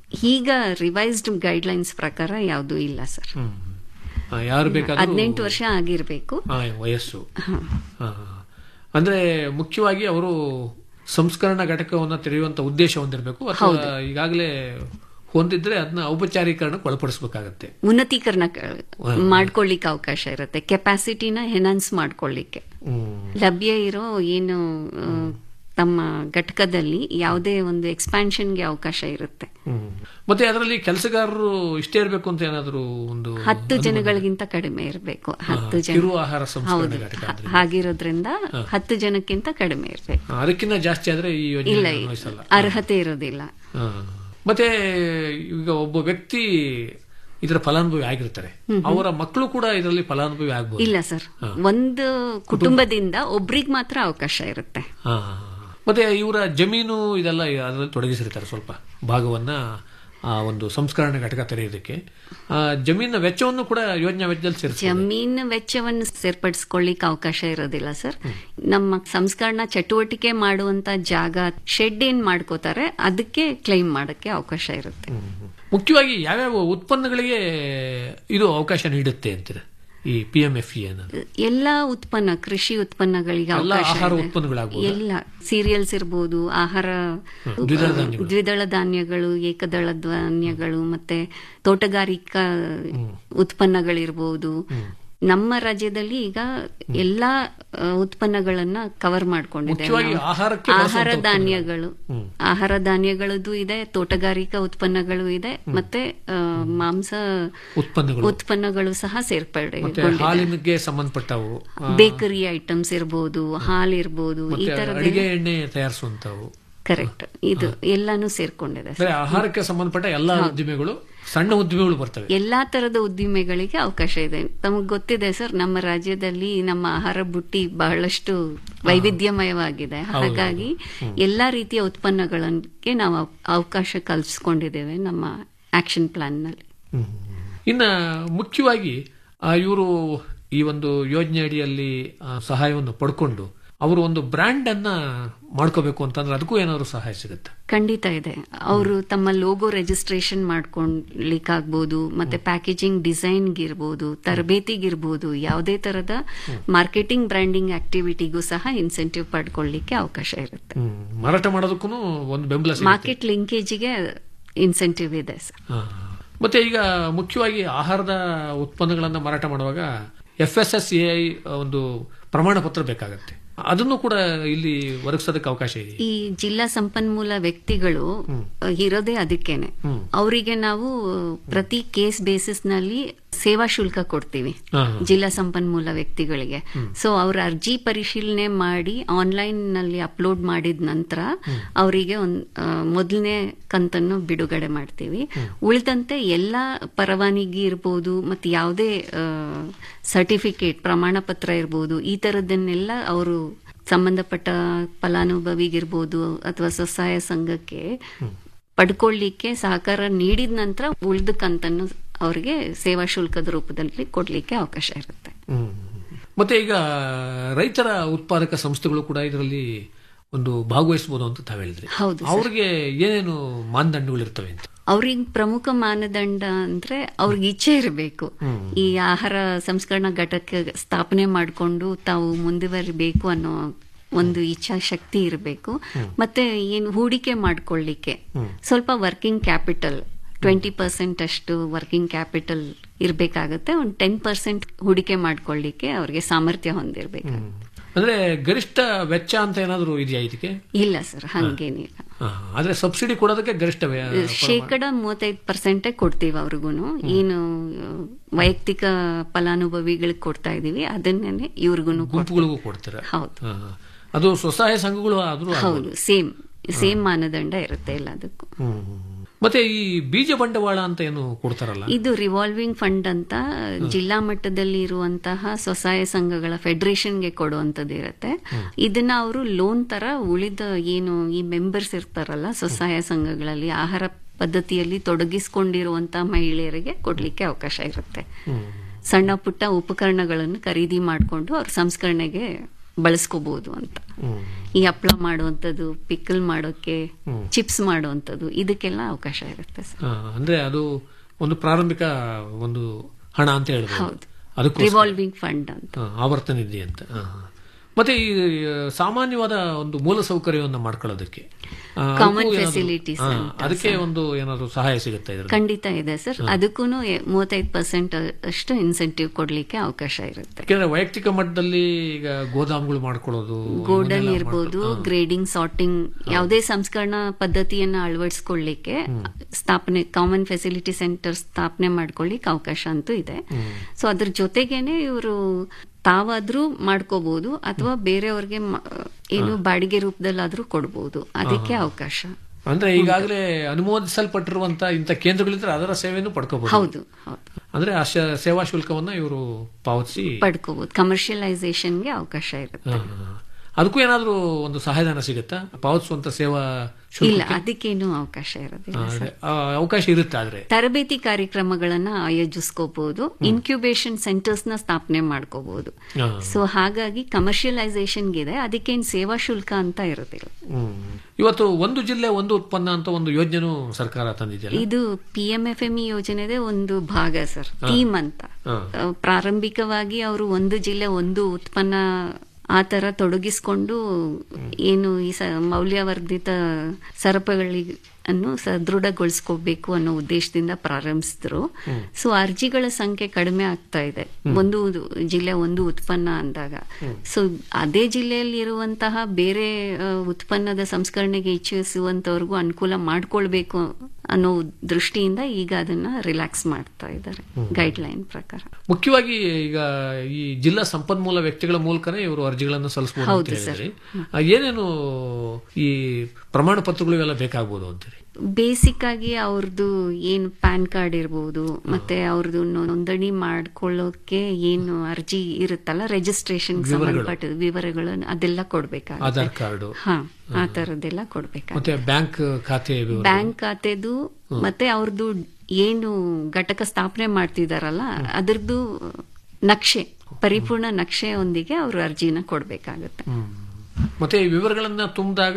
ಈಗ ರಿವೈಸ್ಡ್ ಗೈಡ್ಲೈನ್ಸ್ ಪ್ರಕಾರ ಯಾವುದೂ ಇಲ್ಲ ಸರ್ ಹ್ಮ್. ಆ, ಯಾರು ಬೇಕಾದ್ರೂ ಹದಿನೆಂಟು ವರ್ಷ ಆಗಿರ್ಬೇಕು ಆ, ವಯಸ್ಸು ಆ, ಅಂದ್ರೆ ಮುಖ್ಯವಾಗಿ ಅವರು ಸಂಸ್ಕರಣಾ ಘಟಕವನ್ನ ತೆರೆಯುವಂತ ಉದ್ದೇಶ ಹೊಂದಿರಬೇಕು ಅಥವಾ ಈಗಾಗಲೇ ಹೊಂದಿದ್ರೆ ಅದನ್ನ ಔಪಚಾರೀಕರಣಕ್ಕೆ ಒಳಪಡಿಸಬೇಕಾಗತ್ತೆ ಉನ್ನತೀಕರಣ ಕ- ಮಾಡ್ಕೊಳ್ಳಿಕ್ಕೆ ಅವಕಾಶ ಇರುತ್ತೆ ಕೆಪಾಸಿಟಿನ ಎನ್ಹಾನ್ಸ್ ಮಾಡ್ಕೊಳ್ಳಿಕ್ಕೆ ಲಭ್ಯ ಇರೋ ಏನು ಆ, ತಮ್ಮ ಘಟಕದಲ್ಲಿ ಯಾವುದೇ ಒಂದು ಎಕ್ಸ್ಪ್ಯಾನ್ಷನ್ಗೆ ಅವಕಾಶ ಇರುತ್ತೆ ಮತ್ತೆ ಅದರಲ್ಲಿ ಕೆಲಸಗಾರರು ಇಷ್ಟೇ ಇರಬೇಕು ಅಂತ ಏನಾದರೂ ಒಂದು ಹತ್ತು ಜನಗಳಿಗಿಂತ ಕಡಿಮೆ ಇರಬೇಕು ಹತ್ತು ಜನ ಕಿರು ಆಹಾರ ಸಂಸ್ಕರಣೆ ಹೌದು ಘಟಕ ಹ- ಹಾಗಿರೋದ್ರಿಂದ ಹತ್ತು ಜನಕ್ಕಿಂತ ಕಡಿಮೆ ಇರಬೇಕು ಆ, ಅದಕ್ಕಿಂತ ಜಾಸ್ತಿ ಆದ್ರೆ ಈ ಇಲ್ಲ ಯೋಜನೆ ಅನ್ವಯಿಸಲ್ಲ ಅರ್ಹತೆ ಇರೋದಿಲ್ಲ ಆ. ಮತ್ತೆ ಈಗ ಒಬ್ಬ ವ್ಯಕ್ತಿ ಇದರ ಫಲಾನುಭವಿ ಆಗಿರ್ತಾರೆ ಅವರ ಮಕ್ಕಳು ಕೂಡ ಇದರಲ್ಲಿ ಫಲಾನುಭವಿ ಆಗ್ಬೋದು ಇಲ್ಲ ಸರ್ ಒಂದು ಕುಟುಂಬದಿಂದ ಒಬ್ರಿಗೆ ಮಾತ್ರ ಅವಕಾಶ ಇರುತ್ತೆ ಹಾ, ಹಾ, ಹಾ. ಮತ್ತೆ ಇವರ ಜಮೀನು ಇದೆಲ್ಲ ಅದರಲ್ಲಿ ತೊಡಗಿಸಿರ್ತಾರೆ ಸ್ವಲ್ಪ ಭಾಗವನ್ನ ಆ ಒಂದು ಸಂಸ್ಕರಣೆ ಘಟಕ ತೆರೆಯೋದಕ್ಕೆ ಆ ಜಮೀನಿನ ವೆಚ್ಚವನ್ನು ಕೂಡ ಯೋಜನಾ ವೆಚ್ಚದಲ್ಲಿ ಸೇರಿಸಿ ಜಮೀನು ವೆಚ್ಚವನ್ನು ಸೇರ್ಪಡಿಸ್ಕೊಳ್ಳಿಕ್ಕೆ ಅವಕಾಶ ಇರೋದಿಲ್ಲ ಸರ್ ನಮ್ಮ ಸಂಸ್ಕರಣಾ ಚಟುವಟಿಕೆ ಮಾಡುವಂತ ಜಾಗ ಶೆಡ್ ಏನ್ ಮಾಡ್ಕೋತಾರೆ ಅದಕ್ಕೆ ಕ್ಲೈಮ್ ಮಾಡಕ್ಕೆ ಅವಕಾಶ ಇರುತ್ತೆ ಮುಖ್ಯವಾಗಿ ಯಾವ್ಯಾವ ಉತ್ಪನ್ನಗಳಿಗೆ ಇದು ಅವಕಾಶ ನೀಡುತ್ತೆ ಅಂತೀರ ಈ ಪಿ ಎಂ ಎಫ್ ಇ ಅನ್ನೋದು ಎಲ್ಲಾ ಉತ್ಪನ್ನ ಕೃಷಿ ಉತ್ಪನ್ನಗಳಿಗೆ ಎಲ್ಲ ಅವಕಾಶ ಆಹಾರ ಇದೆ. ಉತ್ಪನ್ನಗಳಾಗ್ಬೋದಾ? ಎಲ್ಲ ಸೀರಿಯಲ್ಸ್ ಇರ್ಬೋದು ಆಹಾರ ದ್ವಿದಳ ಧಾನ್ಯಗಳು. ದ್ವಿದಳ ಧಾನ್ಯಗಳು ಏಕದಳ ಧಾನ್ಯಗಳು ಮತ್ತೆ ತೋಟಗಾರಿಕಾ ಉತ್ಪನ್ನಗಳಿರ್ಬೋದು ನಮ್ಮ ರಾಜ್ಯದಲ್ಲಿ ಈಗ ಎಲ್ಲಾ ಆ, ಉತ್ಪನ್ನಗಳನ್ನ ಕವರ್ ಮಾಡ್ಕೊಂಡಿದೆ ಮುಖ್ಯವಾಗಿ ನಾವು. ಆಹಾರಕ್ಕೆ ಆಹಾರ ಬಳಸುವಂತ ಧಾನ್ಯಗಳು ಆಹಾರ ಧಾನ್ಯಗಳದ್ದು ಇದೆ ತೋಟಗಾರಿಕಾ ಉತ್ಪನ್ನಗಳು ಇದೆ ಮತ್ತೆ ಆ, ಮಾಂಸ ಉತ್ಪನ್ನಗಳು ಉತ್ಪನ್ನಗಳು ಸಹ ಮತ್ತೆ ಸೇರ್ಪಡೆಗೊಂಡಿದೆ ಹಾಲಿಗೆ ಸಂಬಂಧಪಟ್ಟವು ಆ, ಬೇಕರಿ ಐಟಮ್ಸ್ ಇರ್ಬೋದು ಹಾಲ್ ಇರ್ಬೋದು ಈ ಮತ್ತೆ ತರದ ಅಡಿಗೆ ಎಣ್ಣೆ ತಯಾರಿಸುವಂತವು ಕರೆಕ್ಟ್ ಇದು ಎಲ್ಲಾನು ಸೇರ್ಕೊಂಡಿದೆ ಅಂದ್ರೆ ಆಹಾರಕ್ಕೆ ಸಂಬಂಧಪಟ್ಟ ಎಲ್ಲಾ ಉದ್ದಿಮೆಗಳು ಸಣ್ಣ ಉದ್ದಿಮೆಗಳು ಬರ್ತವೆ ಎಲ್ಲಾ ತರದ ಉದ್ದಿಮೆಗಳಿಗೆ ಅವಕಾಶ ಇದೆ ತಮಗ್ ಗೊತ್ತಿದೆ ಸರ್ ನಮ್ಮ ರಾಜ್ಯದಲ್ಲಿ ನಮ್ಮ ಆಹಾರ ಬುಟ್ಟಿ ಬಹಳಷ್ಟು ವೈವಿಧ್ಯಮಯವಾಗಿದೆ ಹಾಗಾಗಿ ಎಲ್ಲಾ ರೀತಿಯ ಉತ್ಪನ್ನಗಳಿಗೆ ನಾವು ಅವ- ಅವಕಾಶ ಕಲ್ಪಿಸ್ಕೊಂಡಿದ್ದೇವೆ ನಮ್ಮ ಆಕ್ಷನ್ ಪ್ಲಾನ್ ನಲ್ಲಿ ಇನ್ನ ಮುಖ್ಯವಾಗಿ ಇವರು ಈ ಒಂದು ಯೋಜನೆ ಅಡಿಯಲ್ಲಿ ಆ, ಸಹಾಯವನ್ನು ಪಡ್ಕೊಂಡು ಅವರು ಒಂದು ಬ್ರ್ಯಾಂಡ್ ಅನ್ನ ಮಾಡ್ಕೋಬೇಕು ಅಂತಂದ್ರೆ ಅದಕ್ಕೂ ಏನಾದ್ರು ಸಹಾಯ ಸಿಗುತ್ತೆ ಖಂಡಿತ ಇದೆ ಅವರು ತಮ್ಮ ಲೋಗೋ ರಿಜಿಸ್ಟ್ರೇಷನ್ ಮಾಡ್ಕೊಳ್ಲಿಕ್ಕಾಗ್ಬೋದು ಮತ್ತೆ ಪ್ಯಾಕೇಜಿಂಗ್ ಡಿಸೈನ್ಗಿರ್ಬೋದು ತರಬೇತಿಗಿರ್ಬೋದು ಯಾವುದೇ ತರದ ಮಾರ್ಕೆಟಿಂಗ್ ಬ್ರ್ಯಾಂಡಿಂಗ್ ಆಕ್ಟಿವಿಟಿಗೂ ಸಹ ಇನ್ಸೆಂಟಿವ್ ಪಡ್ಕೊಳ್ಳಿಕ್ಕೆ ಅವಕಾಶ ಇರುತ್ತೆ ಹ್ಮ್. ಮಾರಾಟ ಮಾಡೋದಕ್ಕೂ ಒಂದು ಬೆಂಬಲ ಸಿಗುತ್ತೆ ಮಾರ್ಕೆಟ್ ಲಿಂಕೇಜಿಗೆ ಇನ್ಸೆಂಟಿವ್ ಇದೆ ಸರ್ ಹಾ. ಮತ್ತೆ ಈಗ ಮುಖ್ಯವಾಗಿ ಆಹಾರದ ಉತ್ಪನ್ನಗಳನ್ನ ಮಾರಾಟ ಮಾಡುವಾಗ F S S A I ಒಂದು ಪ್ರಮಾಣ ಪತ್ರ ಬೇಕಾಗತ್ತೆ ಅದನ್ನು ಕೂಡ ಇಲ್ಲಿ ಒದಗಿಸೋದಕ್ಕೆ ಅವಕಾಶ ಇದೆ ಈ ಜಿಲ್ಲಾ ಸಂಪನ್ಮೂಲ ವ್ಯಕ್ತಿಗಳು ಅಹ್, ಇರೋದೇ ಅದಕ್ಕೇನೆ ಅವರಿಗೆ ನಾವು ಪ್ರತಿ ಕೇಸ್ ಬೇಸಿಸ್ ನಲ್ಲಿ ಸೇವಾ ಶುಲ್ಕ ಕೊಡ್ತೀವಿ ಹಾ, ಜಿಲ್ಲಾ ಸಂಪನ್ಮೂಲ ವ್ಯಕ್ತಿಗಳಿಗೆ ಸೊ ಅವ್ರ ಅರ್ಜಿ ಪರಿಶೀಲನೆ ಮಾಡಿ ಆನ್ಲೈನ್ ನಲ್ಲಿ ಅಪ್ಲೋಡ್ ಮಾಡಿದ ನಂತರ ಅವರಿಗೆ ಒಂದ್ ಆ, ಮೊದಲನೇ ಕಂತನ್ನು ಬಿಡುಗಡೆ ಮಾಡ್ತೀವಿ ಉಳಿದಂತೆ ಎಲ್ಲ ಪರವಾನಗಿ ಇರ್ಬೋದು ಮತ್ತೆ ಯಾವುದೇ ಸರ್ಟಿಫಿಕೇಟ್ ಪ್ರಮಾಣ ಪತ್ರ ಇರ್ಬೋದು ಈ ತರದನ್ನೆಲ್ಲ ಅವರು ಸಂಬಂಧಪಟ್ಟ ಫಲಾನುಭವಿಗಿರ್ಬೋದು ಅಥವಾ ಸ್ವಸಹಾಯ ಸಂಘಕ್ಕೆ ಪಡ್ಕೊಳ್ಳಿಕ್ಕೆ ಸಹಕಾರ ನೀಡಿದ ನಂತರ ಉಳಿದ ಕಂತನ್ನು ಅವರಿಗೆ ಸೇವಾ ಶುಲ್ಕದ ರೂಪದಲ್ಲಿ ಕೊಡ್ಲಿಕ್ಕೆ ಅವಕಾಶ ಇರುತ್ತೆ ಹ್ಮ್. ಮತ್ತೆ ಈಗ ರೈತರ ಉತ್ಪಾದಕ ಸಂಸ್ಥೆಗಳು ಕೂಡ ಇದರಲ್ಲಿ ಒಂದು ಭಾಗವಹಿಸಬಹುದು ಅಂತ ತಾವು ಹೇಳಿದ್ರಿ ಹೌದು ಸರ್. ಅವ್ರಿಗೆ ಏನೇನು ಮಾನದಂಡಗಳು ಇರ್ತವೆ ಅಂತ ಅವ್ರಿಗೆ ಪ್ರಮುಖ ಮಾನದಂಡ ಅಂದ್ರೆ ಅವ್ರಿಗೆ ಇಚ್ಛೆ ಇರಬೇಕು ಈ ಆಹಾರ ಸಂಸ್ಕರಣಾ ಘಟಕ ಸ್ಥಾಪನೆ ಮಾಡಿಕೊಂಡು ತಾವು ಮುಂದುವರಿಬೇಕು ಅನ್ನೋ ಒಂದು ಇಚ್ಛಾಶಕ್ತಿ ಇರಬೇಕು ಮತ್ತೆ ಏನು ಹೂಡಿಕೆ ಮಾಡ್ಕೊಳ್ಳಿಕ್ಕೆ ಸ್ವಲ್ಪ ವರ್ಕಿಂಗ್ ಕ್ಯಾಪಿಟಲ್ ಟ್ವೆಂಟಿ ಪರ್ಸೆಂಟ್ ಅಷ್ಟು ವರ್ಕಿಂಗ್ ಕ್ಯಾಪಿಟಲ್ ಇರಬೇಕಾಗತ್ತೆ ಒಂದು ಟೆನ್ ಪರ್ಸೆಂಟ್ ಹೂಡಿಕೆ ಮಾಡ್ಕೊಳ್ಳಿಕ್ಕೆ ಅವ್ರಿಗೆ ಸಾಮರ್ಥ್ಯ ಹೊಂದಿರಬೇಕು ಅಂದ್ರೆ ಗರಿಷ್ಠ ವೆಚ್ಚ ಅಂತ ಏನಾದ್ರು ಇದೆಯಾ ಇದಕ್ಕೆ ಇಲ್ಲ ಸರ್ ಹಂಗೇನಿಲ್ಲ ಹಾ, ಆದ್ರೆ ಸಬ್ಸಿಡಿ ಕೊಡೋದಕ್ಕೆ ಗರಿಷ್ಠ ವ್ಯ- ಶೇಕಡ ಮೂವತ್ತೈದು ಪರ್ಸೆಂಟೇ ಕೊಡ್ತೀವಿ ಅವ್ರಿಗೂ ಏನು ವೈಯಕ್ತಿಕ ಫಲಾನುಭವಿಗಳಿಗೆ ಕೊಡ್ತಾ ಇದೀವಿ ಅದನ್ನೇ ಇವ್ರಿಗೂ ಗುಂಪುಗಳಿಗೂ ಕೊಡ್ತೀರಾ ಹೌದು ಹಾ, ಹಾ. ಅದು ಸ್ವಸಹಾಯ ಸಂಘಗಳು ಆದ್ರೂ ಹೌದು ಸೇಮ್ ಸೇಮ್ ಮಾನದಂಡ ಇರುತ್ತೆ ಎಲ್ಲದಕ್ಕೂ ಹ್ಮ್, ಹ್ಮ್. ಮತ್ತೆ ಈ ಬೀಜ ಬಂಡವಾಳ ಅಂತ ಏನು ಕೊಡ್ತಾರಲ್ಲ ಇದು ರಿವಾಲ್ವಿಂಗ್ ಫಂಡ್ ಅಂತ ಜಿಲ್ಲಾ ಮಟ್ಟದಲ್ಲಿ ಇರುವಂತಹ ಸ್ವಸಹಾಯ ಸಂಘಗಳ ಫೆಡರೇಷನ್ಗೆ ಕೊಡುವಂತದ್ದು ಇರುತ್ತೆ ಇದನ್ನ ಅವರು ಲೋನ್ ತರ ಉಳಿದ ಏನು ಈ ಮೆಂಬರ್ಸ್ ಇರ್ತಾರಲ್ಲ ಸ್ವಸಹಾಯ ಸಂಘಗಳಲ್ಲಿ ಆಹಾರ ಪದ್ಧತಿಯಲ್ಲಿ ತೊಡಗಿಸಿಕೊಂಡಿರುವಂತಹ ಮಹಿಳೆಯರಿಗೆ ಕೊಡ್ಲಿಕ್ಕೆ ಅವಕಾಶ ಇರುತ್ತೆ ಸಣ್ಣ ಪುಟ್ಟ ಉಪಕರಣಗಳನ್ನು ಖರೀದಿ ಮಾಡಿಕೊಂಡು ಅವ್ರ ಸಂಸ್ಕರಣೆಗೆ ಬಳಸ್ಕೋಬಹುದು ಅಂತ ಈ ಹಪ್ಳ ಮಾಡುವಂಥದ್ದು ಪಿಕಲ್ ಮಾಡೋಕೆ ಚಿಪ್ಸ್ ಮಾಡುವಂಥದ್ದು ಇದಕ್ಕೆಲ್ಲ ಅವಕಾಶ ಇರುತ್ತೆ ಸರ್ ಆ, ಅಂದ್ರೆ ಅದು ಒಂದು ಪ್ರಾರಂಭಿಕ ಒಂದು ಹಣ ಅಂತ ಹೇಳ್ಬೋದು ಹೌದು. ಅದಕ್ಕೋಸ್ಕರ ರಿವಾಲ್ವಿಂಗ್ ಫಂಡ್ ಅಂತ ಆ, ಆವರ್ತ ನಿಧಿ ಅಂತ ಆ, ಆ. ಮತ್ತೆ ಈ ಆ, ಸಾಮಾನ್ಯವಾದ ಒಂದು ಮೂಲ ಸೌಕರ್ಯವನ್ನು ಮಾಡ್ಕೊಳ್ಳೋದಕ್ಕೆ ಆ, ಅದಕ್ಕೂ Common ಏನಾದ್ರು- facilities ಆ, ಅಂತ ಅದಕ್ಕೆ ಒಂದು ಏನಾದ್ರು ಸಹಾಯ ಸಿಗುತ್ತೆ ಇದ್ರಲ್ಲಿ ಖಂಡಿತ ಇದೆ ಸರ್ ಅದಕ್ಕೂ ಮೂವತ್ತೈದು ಪರ್ಸೆಂಟ್ ಅಷ್ಟು ಇನ್ಸೆಂಟಿವ್ ಕೊಡ್ಲಿಕ್ಕೆ ಅವಕಾಶ ಇರುತ್ತೆ ಯಾಕೆಂದ್ರೆ ವೈಯಕ್ತಿಕ ಮಟ್ಟದಲ್ಲಿ ಈಗ ಗೋದಾಮ್ಗಳು ಮಾಡ್ಕೊಳ್ಳೋದು ಗೋಡನ್ ಇವನ್ನೆಲ್ಲ ಇರ್ಬೋದು ಮಾಡ್ಕೊ- ಗ್ರೇಡಿಂಗ್ ಸಾರ್ಟಿಂಗ್ ಯಾವುದೇ ಸಂಸ್ಕರಣಾ ಪದ್ಧತಿಯನ್ನ ಅಳವಡಿಸ್ಕೊಳ್ಳಿಕ್ಕೆ ಸ್ಥಾಪನೆ ಕಾಮನ್ ಫೆಸಿಲಿಟಿ ಸೆಂಟರ್ ಸ್ಥಾಪನೆ ಮಾಡ್ಕೊಳ್ಳಿಕ್ಕೆ ಅವಕಾಶ ಅಂತೂ ಇದೆ ಸೊ ಅದ್ರ ಜೊತೆಗೇನೆ ಇವರು ತಾವಾದ್ರೂ ಮಾಡ್ಕೋಬಹುದು ಅಥವಾ ಬೇರೆಯವ್ರಿಗೆ ಮ- ಏನು ಬಾಡಿಗೆ ರೂಪದಲ್ಲಾದ್ರೂ ಕೊಡ್ಬೋದು ಅದಕ್ಕೆ ಅವಕಾಶ ಅಂದ್ರೆ ಈಗಾಗಲೇ ಅನುಮೋದಿಸಲ್ಪಟ್ಟಿರುವಂತ ಇಂಥ ಕೇಂದ್ರಗಳಿದ್ರೆ ಅದರ ಸೇವೆಯನ್ನು ಪಡ್ಕೋಬಹುದು ಹೌದು ಹೌದು ಅಂದ್ರೆ ಆ ಶ- ಸೇವಾ ಶುಲ್ಕವನ್ನ ಇವರು ಪಾವತಿಸಿ ಪಡ್ಕೋಬಹುದು ಕಮರ್ಷಿಯಲೈಸೇಷನ್ಗೆ ಅವಕಾಶ ಇರುತ್ತೆ ಆ, ಆ. ಅದಕ್ಕೂ ಏನಾದ್ರೂ ಒಂದು ಸಹಾಯಧನ ಸಿಗುತ್ತಾ ಪಾವತಿಸುವಂತ ಸೇವಾ ಇಲ್ಲ ಶುಲ್ಕ ಅದಕ್ಕೇನು ಅವಕಾಶ ಇರೋದಿಲ್ಲ ಸರ್ ಅವಕಾಶ ಇರುತ್ತೆ ಆದ್ರೆ ತರಬೇತಿ ಕಾರ್ಯಕ್ರಮಗಳನ್ನ ಆಯೋಜಿಸ್ಕೋಬಹುದು ಇನ್ಕ್ಯುಬೇಷನ್ ಸೆಂಟರ್ಸ್ ನ ಸ್ಥಾಪನೆ ಮಾಡ್ಕೋಬಹುದು ಆ. ಸೊ ಹಾಗಾಗಿ ಕಮರ್ಷಿಯಲೈಸೇಷನ್ಗಿದೆ ಅದಕ್ಕೇನು ಸೇವಾ ಶುಲ್ಕ ಅಂತ ಇರೋದಿಲ್ಲ ಹ್ಮ್. ಇವತ್ತು ಒಂದು ಜಿಲ್ಲೆ ಒಂದು ಉತ್ಪನ್ನ ಅಂತ ಒಂದು ಯೋಜನೆನೂ ಸರ್ಕಾರ ತಂದಿದೆಯಲ್ಲ ಇದು P M F M E ಯೋಜನೆದೇ ಒಂದು ಭಾಗ ಸರ್ ಥೀಮ್ ಅಂತ ಹಾ. ಅಹ್, ಪ್ರಾರಂಭಿಕವಾಗಿ ಅವರು ಒಂದು ಜಿಲ್ಲೆ ಒಂದು ಉತ್ಪನ್ನ ಆ ತರ ತೊಡಗಿಸ್ಕೊಂಡು ಏನು ಈ ಸ ಮೌಲ್ಯವರ್ಧಿತ ಸರಪಳಿ ಅನ್ನು ಸದೃಢಗೊಳಿಸ್ಕೋಬೇಕು ಅನ್ನೋ ಉದ್ದೇಶದಿಂದ ಪ್ರಾರಂಭಿಸಿದ್ರು ಸೊ ಅರ್ಜಿಗಳ ಸಂಖ್ಯೆ ಕಡಿಮೆ ಆಗ್ತಾ ಇದೆ ಒಂದು ಉದ್- ಜಿಲ್ಲೆ ಒಂದು ಉತ್ಪನ್ನ ಅಂದಾಗ ಸೊ ಅದೇ ಜಿಲ್ಲೆಯಲ್ಲಿ ಇರುವಂತಹ ಬೇರೆ ಆ, ಉತ್ಪನ್ನದ ಸಂಸ್ಕರಣೆಗೆ ಇಚ್ಛಿಸುವಂತವ್ರಿಗೂ ಅನುಕೂಲ ಮಾಡ್ಕೊಳ್ಬೇಕು ಅನ್ನೋ ದೃಷ್ಟಿಯಿಂದ ಈಗ ಅದನ್ನ ರಿಲ್ಯಾಕ್ಸ್ ಮಾಡ್ತಾ ಇದ್ದಾರೆ ಗೈಡ್ ಲೈನ್ ಪ್ರಕಾರ ಮುಖ್ಯವಾಗಿ ಈಗ ಈ ಜಿಲ್ಲಾ ಸಂಪನ್ಮೂಲ ವ್ಯಕ್ತಿಗಳ ಮೂಲಕನೇ ಇವರು ಅರ್ಜಿಗಳನ್ನು ಸಲ್ಲಿಸಬಹುದು ಅಂತ ಹೌದು ಸರ್. ಹೇಳಿದ್ರಿ ಆ, ಏನೇನು ಈ ಪ್ರಮಾಣ ಪತ್ರಗಳು ಇವೆಲ್ಲ ಬೇಕಾಗ್ಬೋದು ಅಂತೀರಿ ಬೇಸಿಕ್ ಆಗಿ ಅವ್ರದ್ದು ಏನು ಪ್ಯಾನ್ ಕಾರ್ಡ್ ಇರ್ಬೋದು ಮತ್ತೆ ಅವ್ರದ್ದು ನೋಂದಣಿ ಮಾಡ್ಕೊಳ್ಳೋಕೆ ಏನು ಅರ್ಜಿ ಇರುತ್ತಲ್ಲ ರಿಜಿಸ್ಟ್ರೇಷನ್ ಸಂಬಂಧಪಟ್ಟ ವಿವರಗಳು ಅದೆಲ್ಲ ಕೊಡ್ಬೇಕಾಗುತ್ತೆ ಆಧಾರ್ ಕಾರ್ಡು ಹಾ ಆ ತರದ್ದೆಲ್ಲ ಕೊಡ್ಬೇಕಾಗುತ್ತೆ ಮತ್ತೆ ಬ್ಯಾಂಕ್ ಖಾತೆ ವಿವರ ಬ್ಯಾಂಕ್ ಖಾತೆದು ಮತ್ತೆ ಅವ್ರದ್ದು ಏನು ಘಟಕ ಸ್ಥಾಪನೆ ಮಾಡ್ತಿದಾರಲ್ಲ ಅದ್ರದ್ದು ನಕ್ಷೆ ಪರಿಪೂರ್ಣ ನಕ್ಷೆಯೊಂದಿಗೆ ಅವರು ಅರ್ಜಿನ ಕೊಡ್ಬೇಕಾಗತ್ತೆ ಮತ್ತೆ ಈ ವಿವರಗಳನ್ನ ತುಂಬಿದಾಗ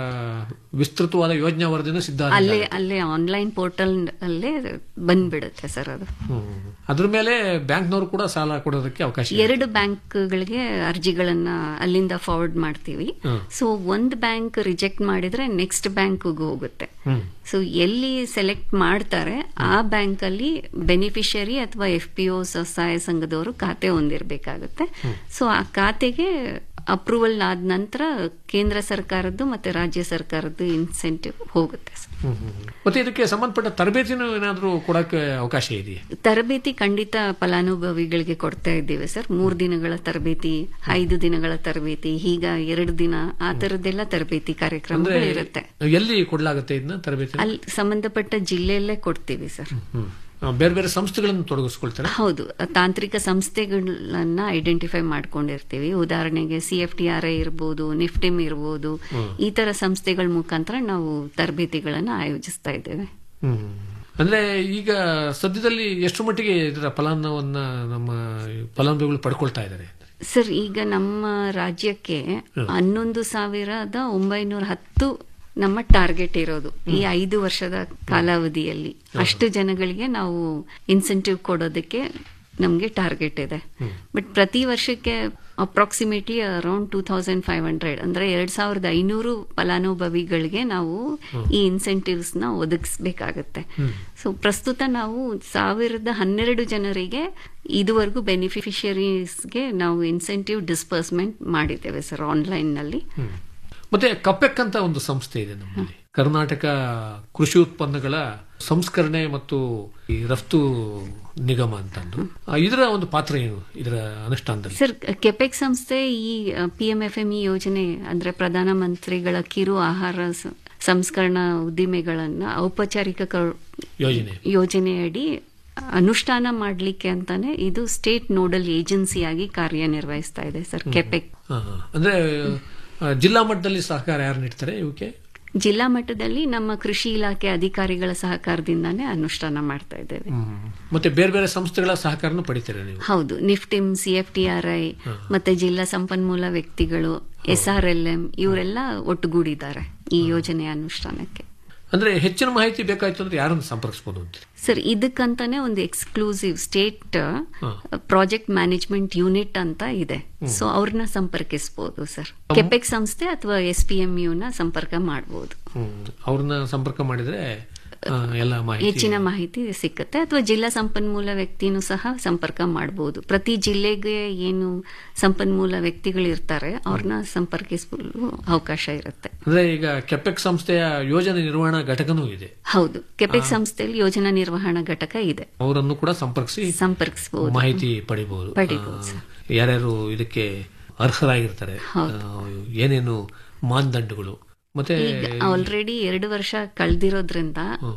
ವಿಸ್ತೃತವಾದ ಯೋಜನಾ ವರದಿನೂ ಸಿದ್ಧ ಅಲ್ಲೇ ಅಲ್ಲೇ ಆನ್ಲೈನ್ ಪೋರ್ಟಲ್ ಅಲ್ಲೇ ಬಂದ್ಬಿಡುತ್ತೆ ಸರ್ ಅದು ಅದ್ರ ಮೇಲೆ ಬ್ಯಾಂಕ್ನವರು ಕೂಡ ಸಾಲ ಕೊಡೋದಕ್ಕೆ ಅವಕಾಶ ಇದೆ. ಎರಡು ಬ್ಯಾಂಕ್ಗಳಿಗೆ ಅರ್ಜಿಗಳನ್ನ ಅಲ್ಲಿಂದ ಫಾರ್ವರ್ಡ್ ಮಾಡ್ತೀವಿ ಸೊ ಒಂದ್ ಬ್ಯಾಂಕ್ ರಿಜೆಕ್ಟ್ ಮಾಡಿದ್ರೆ ನೆಕ್ಸ್ಟ್ ಬ್ಯಾಂಕ್ಗೂ ಹೋಗುತ್ತೆ ಸೊ ಎಲ್ಲಿ ಸೆಲೆಕ್ಟ್ ಮಾಡ್ತಾರೆ ಆ ಬ್ಯಾಂಕ್ ಅಲ್ಲಿ ಬೆನಿಫಿಷರಿ ಅಥವಾ ಎಫ್ ಪಿ ಒ ಸ್ವಸಹಾಯ ಸಂಘದವರು ಖಾತೆ ಹೊಂದಿರಬೇಕಾಗುತ್ತೆ ಸೊ ಆ ಖಾತೆಗೆ ಅಪ್ರೂವಲ್ ಆದ ನಂತರ ಕೇಂದ್ರ ಸರ್ಕಾರದ್ದು ಮತ್ತೆ ರಾಜ್ಯ ಸರ್ಕಾರದ್ದು ಇನ್ಸೆಂಟಿವ್ ಹೋಗುತ್ತೆ ಸರ್ ಹ್ಮ್, ಹ್ಮ್, ಹ್ಮ್. ಮತ್ತೆ ಇದಕ್ಕೆ ಸಂಬಂಧಪಟ್ಟ ತರಬೇತಿನೂ ಏನಾದ್ರೂ ಕೊಡಕ್ಕೆ ಅವಕಾಶ ಇದೆಯಾ ತರಬೇತಿ ಖಂಡಿತ ಫಲಾನುಭವಿಗಳಿಗೆ ಕೊಡ್ತಾ ಇದ್ದೇವೆ ಸರ್ ಮೂರ್ ದಿನಗಳ ತರಬೇತಿ ಐದು ದಿನಗಳ ತರಬೇತಿ ಈಗ ಎರಡು ದಿನ ಆ ತರದ್ದೆಲ್ಲ ತರಬೇತಿ ಅಂದ್ರೆ ಕಾರ್ಯಕ್ರಮಗಳು ಇರುತ್ತೆ ಎಲ್ಲಿ ಕೊಡ್ಲಾಗುತ್ತೆ ಇದನ್ನ ತರಬೇತಿ ಅಲ್ಲಿ ಸಂಬಂಧಪಟ್ಟ ಜಿಲ್ಲೆಯಲ್ಲೇ ಕೊಡ್ತೀವಿ ಸರ್ ಹ್ಮ್. ಆ, ಬೇರೆ ಬೇರೆ ಸಂಸ್ಥೆಗಳನ್ನು ತೊಡಗಿಸ್ಕೊಳ್ತಾರೆ ಹೌದು ತಾಂತ್ರಿಕ ಸಂಸ್ಥೆಗಳನ್ನ ಐಡೆಂಟಿಫೈ ಮಾಡ್ಕೊಂಡಿರ್ತೀವಿ ಉದಾಹರಣೆಗೆ C F T R I ಇರ್ಬೋದು ನಿಫ್ಟಿಮ್ ಇರ್ಬೋದು ಈ ತರ ಸಂಸ್ಥೆಗಳ ಮುಖಾಂತರ ನಾವು ತರಬೇತಿಗಳನ್ನ ಆಯೋಜಿಸ್ತಾ ಇದ್ದೇವೆ ಹ್ಮ್. ಅಂದ್ರೆ ಈಗ ಸದ್ಯದಲ್ಲಿ ಎಷ್ಟು ಮಟ್ಟಿಗೆ ಇದರ ಫಲಾನವನ್ನ ನಮ್ಮ ಫಲಾನುಭವಿಗಳು ಪಡ್ಕೊಳ್ತಾ ಇದ್ದಾರೆ ಸರ್ ಈಗ ನಮ್ಮ ರಾಜ್ಯಕ್ಕೆ ಹನ್ನೊಂದು ಸಾವಿರದ ಒಂಬೈನೂರ ಹತ್ತು ನಮ್ಮ ಟಾರ್ಗೆಟ್ ಇರೋದು ಈ ಐದು ವರ್ಷದ ಕಾಲಾವಧಿಯಲ್ಲಿ ಅಷ್ಟು ಜನಗಳಿಗೆ ನಾವು ಇನ್ಸೆಂಟಿವ್ ಕೊಡೋದಕ್ಕೆ ನಮಗೆ ಟಾರ್ಗೆಟ್ ಇದೆ ಬಟ್ ಪ್ರತಿ ವರ್ಷಕ್ಕೆ approximately around two thousand five hundred ಅಂದ್ರೆ ಎರಡ್ ಸಾವಿರದ ಐನೂರು ಫಲಾನುಭವಿಗಳಿಗೆ ನಾವು ಈ ಇನ್ಸೆಂಟಿವ್ಸ್ ನ ಒದಗಿಸ್ಬೇಕಾಗತ್ತೆ ಸೊ ಪ್ರಸ್ತುತ ನಾವು ಸಾವಿರದ ಹನ್ನೆರಡು ಜನರಿಗೆ ಇದುವರೆಗೂ ಬೆನಿಫಿಷರೀಸ್ಗೆ ನಾವು ಇನ್ಸೆಂಟಿವ್ ಡಿಸ್ಪರ್ಸ್ಮೆಂಟ್ ಮಾಡಿದ್ದೇವೆ ಸರ್ ಆನ್ಲೈನ್ ನಲ್ಲಿ ಮತ್ತೆ ಕಪೆಕ್ ಅಂತ ಒಂದು ಸಂಸ್ಥೆ ಇದೆ ನಮ್ಮಲ್ಲಿ ಕರ್ನಾಟಕ ಕೃಷಿ ಉತ್ಪನ್ನಗಳ ಸಂಸ್ಕರಣೆ ಮತ್ತು ಈ ರಫ್ತು ನಿಗಮ ಅಂತಂದು ಆ, ಇದರ ಒಂದು ಪಾತ್ರ ಏನು ಇದರ ಅನುಷ್ಠಾನದಲ್ಲಿ ಸರ್ ಕೆಪೆಕ್ ಸಂಸ್ಥೆ ಈ P M F M E ಯೋಜನೆ ಅಂದ್ರೆ ಪ್ರಧಾನಮಂತ್ರಿಗಳ ಕಿರು ಆಹಾರ ಸ- ಸಂಸ್ಕರಣಾ ಉದ್ದಿಮೆಗಳನ್ನ ಔಪಚಾರಿಕ ಕ- ಯೋಜನೆ ಯೋಜನೆಯಡಿ ಅನುಷ್ಠಾನ ಮಾಡಲಿಕ್ಕೆ ಅಂತಾನೆ ಇದು ಸ್ಟೇಟ್ ನೋಡಲ್ ಏಜೆನ್ಸಿಯಾಗಿ ಕಾರ್ಯನಿರ್ವಹಿಸ್ತಾ ಇದೆ ಸರ್ ಕೆಪೆಕ್ ಆ, ಅಂದ್ರೆ ಆ, ಜಿಲ್ಲಾ ಮಟ್ಟದಲ್ಲಿ ಸಹಕಾರ ಯಾರು ನೀಡ್ತಾರೆ ಇವಕ್ಕೆ ಜಿಲ್ಲಾ ಮಟ್ಟದಲ್ಲಿ ನಮ್ಮ ಕೃಷಿ ಇಲಾಖೆ ಅಧಿಕಾರಿಗಳ ಸಹಕಾರದಿಂದಾನೇ ಅನುಷ್ಠಾನ ಮಾಡ್ತಾ ಇದ್ದೇವೆ ಮತ್ತೆ ಬೇರೆ ಬೇರೆ ಸಂಸ್ಥೆಗಳ ಸಹಕಾರನೂ ಪಡಿತೀರಾ ನೀವು ಹೌದು NIFTEM C F T R I ಮತ್ತೆ ಜಿಲ್ಲಾ ಸಂಪನ್ಮೂಲ ವ್ಯಕ್ತಿಗಳು ಎಸ್ ಆರ್ ಎಲ್ ಎಂ ಇವರೆಲ್ಲ ಒಟ್ಟುಗೂಡಿದ್ದಾರೆ ಈ ಯೋಜನೆಯ ಅನುಷ್ಠಾನಕ್ಕೆ ಅಂದ್ರೆ ಹೆಚ್ಚಿನ ಮಾಹಿತಿ ಬೇಕಾಯ್ತು ಅಂದ್ರೆ ಯಾರನ್ನು ಸಂಪರ್ಕಿಸಬಹುದು ಅಂತೀರಿ ಸರ್ ಇದಕ್ಕಂತಾನೆ ಒಂದು exclusive state project management unit ಅಂತ ಇದೆ ಸೊ ಅವ್ರನ್ನ ಸಂಪರ್ಕಿಸಬಹುದು ಸರ್ ಕೆಪೆಕ್ ಸಂಸ್ಥೆ ಅಥವಾ ಎಸ್ ಪಿ ಎಂ ಯುನ ಸಂಪರ್ಕ ಮಾಡಬಹುದು ಹ್ಮ್. ಅವ್ರನ್ನ ಸಂಪರ್ಕ ಮಾಡಿದ್ರೆ ಆ, ಎಲ್ಲ ಮಾಹಿತಿ ಹೆಚ್ಚಿನ ಮಾಹಿತಿ ಸಿಕ್ಕತ್ತೆ ಅಥವಾ ಜಿಲ್ಲಾ ಸಂಪನ್ಮೂಲ ವ್ಯಕ್ತಿನೂ ಸಹ ಸಂಪರ್ಕ ಮಾಡಬಹುದು ಪ್ರತಿ ಜಿಲ್ಲೆಗೆ ಏನು ಸಂಪನ್ಮೂಲ ವ್ಯಕ್ತಿಗಳು ಇರ್ತಾರೆ ಅವ್ರನ್ನ ಸಂಪರ್ಕಿಸಲು ಅವಕಾಶ ಇರುತ್ತೆ ಅಂದ್ರೆ ಈಗ ಕೆಪೆಕ್ ಸಂಸ್ಥೆಯ ಯೋಜನೆ ನಿರ್ವಹಣಾ ಘಟಕನೂ ಇದೆ ಹೌದು ಕೆಪೆಕ್ ಸಂಸ್ಥೆಯಲ್ಲಿ ಯೋಜನಾ ನಿರ್ವಹಣಾ ಘಟಕ ಇದೆ ಅವರನ್ನು ಕೂಡ ಸಂಪರ್ಕಿಸಿ ಸಂಪರ್ಕಿಸಬಹುದು ಮಾಹಿತಿ ಪಡಿಬಹುದು ಪಡಿಬಹುದು ಯಾರ್ಯಾರು ಇದಕ್ಕೆ ಅರ್ಹರಾಗಿರ್ತಾರೆ ಆ, ಏನೇನು ಮಾನದಂಡಗಳು ಮತ್ತೆ ಈಗ ಆಲ್ರೆಡಿ ಎರಡು ವರ್ಷ ಕಳೆದಿರೋದ್ರಿಂದ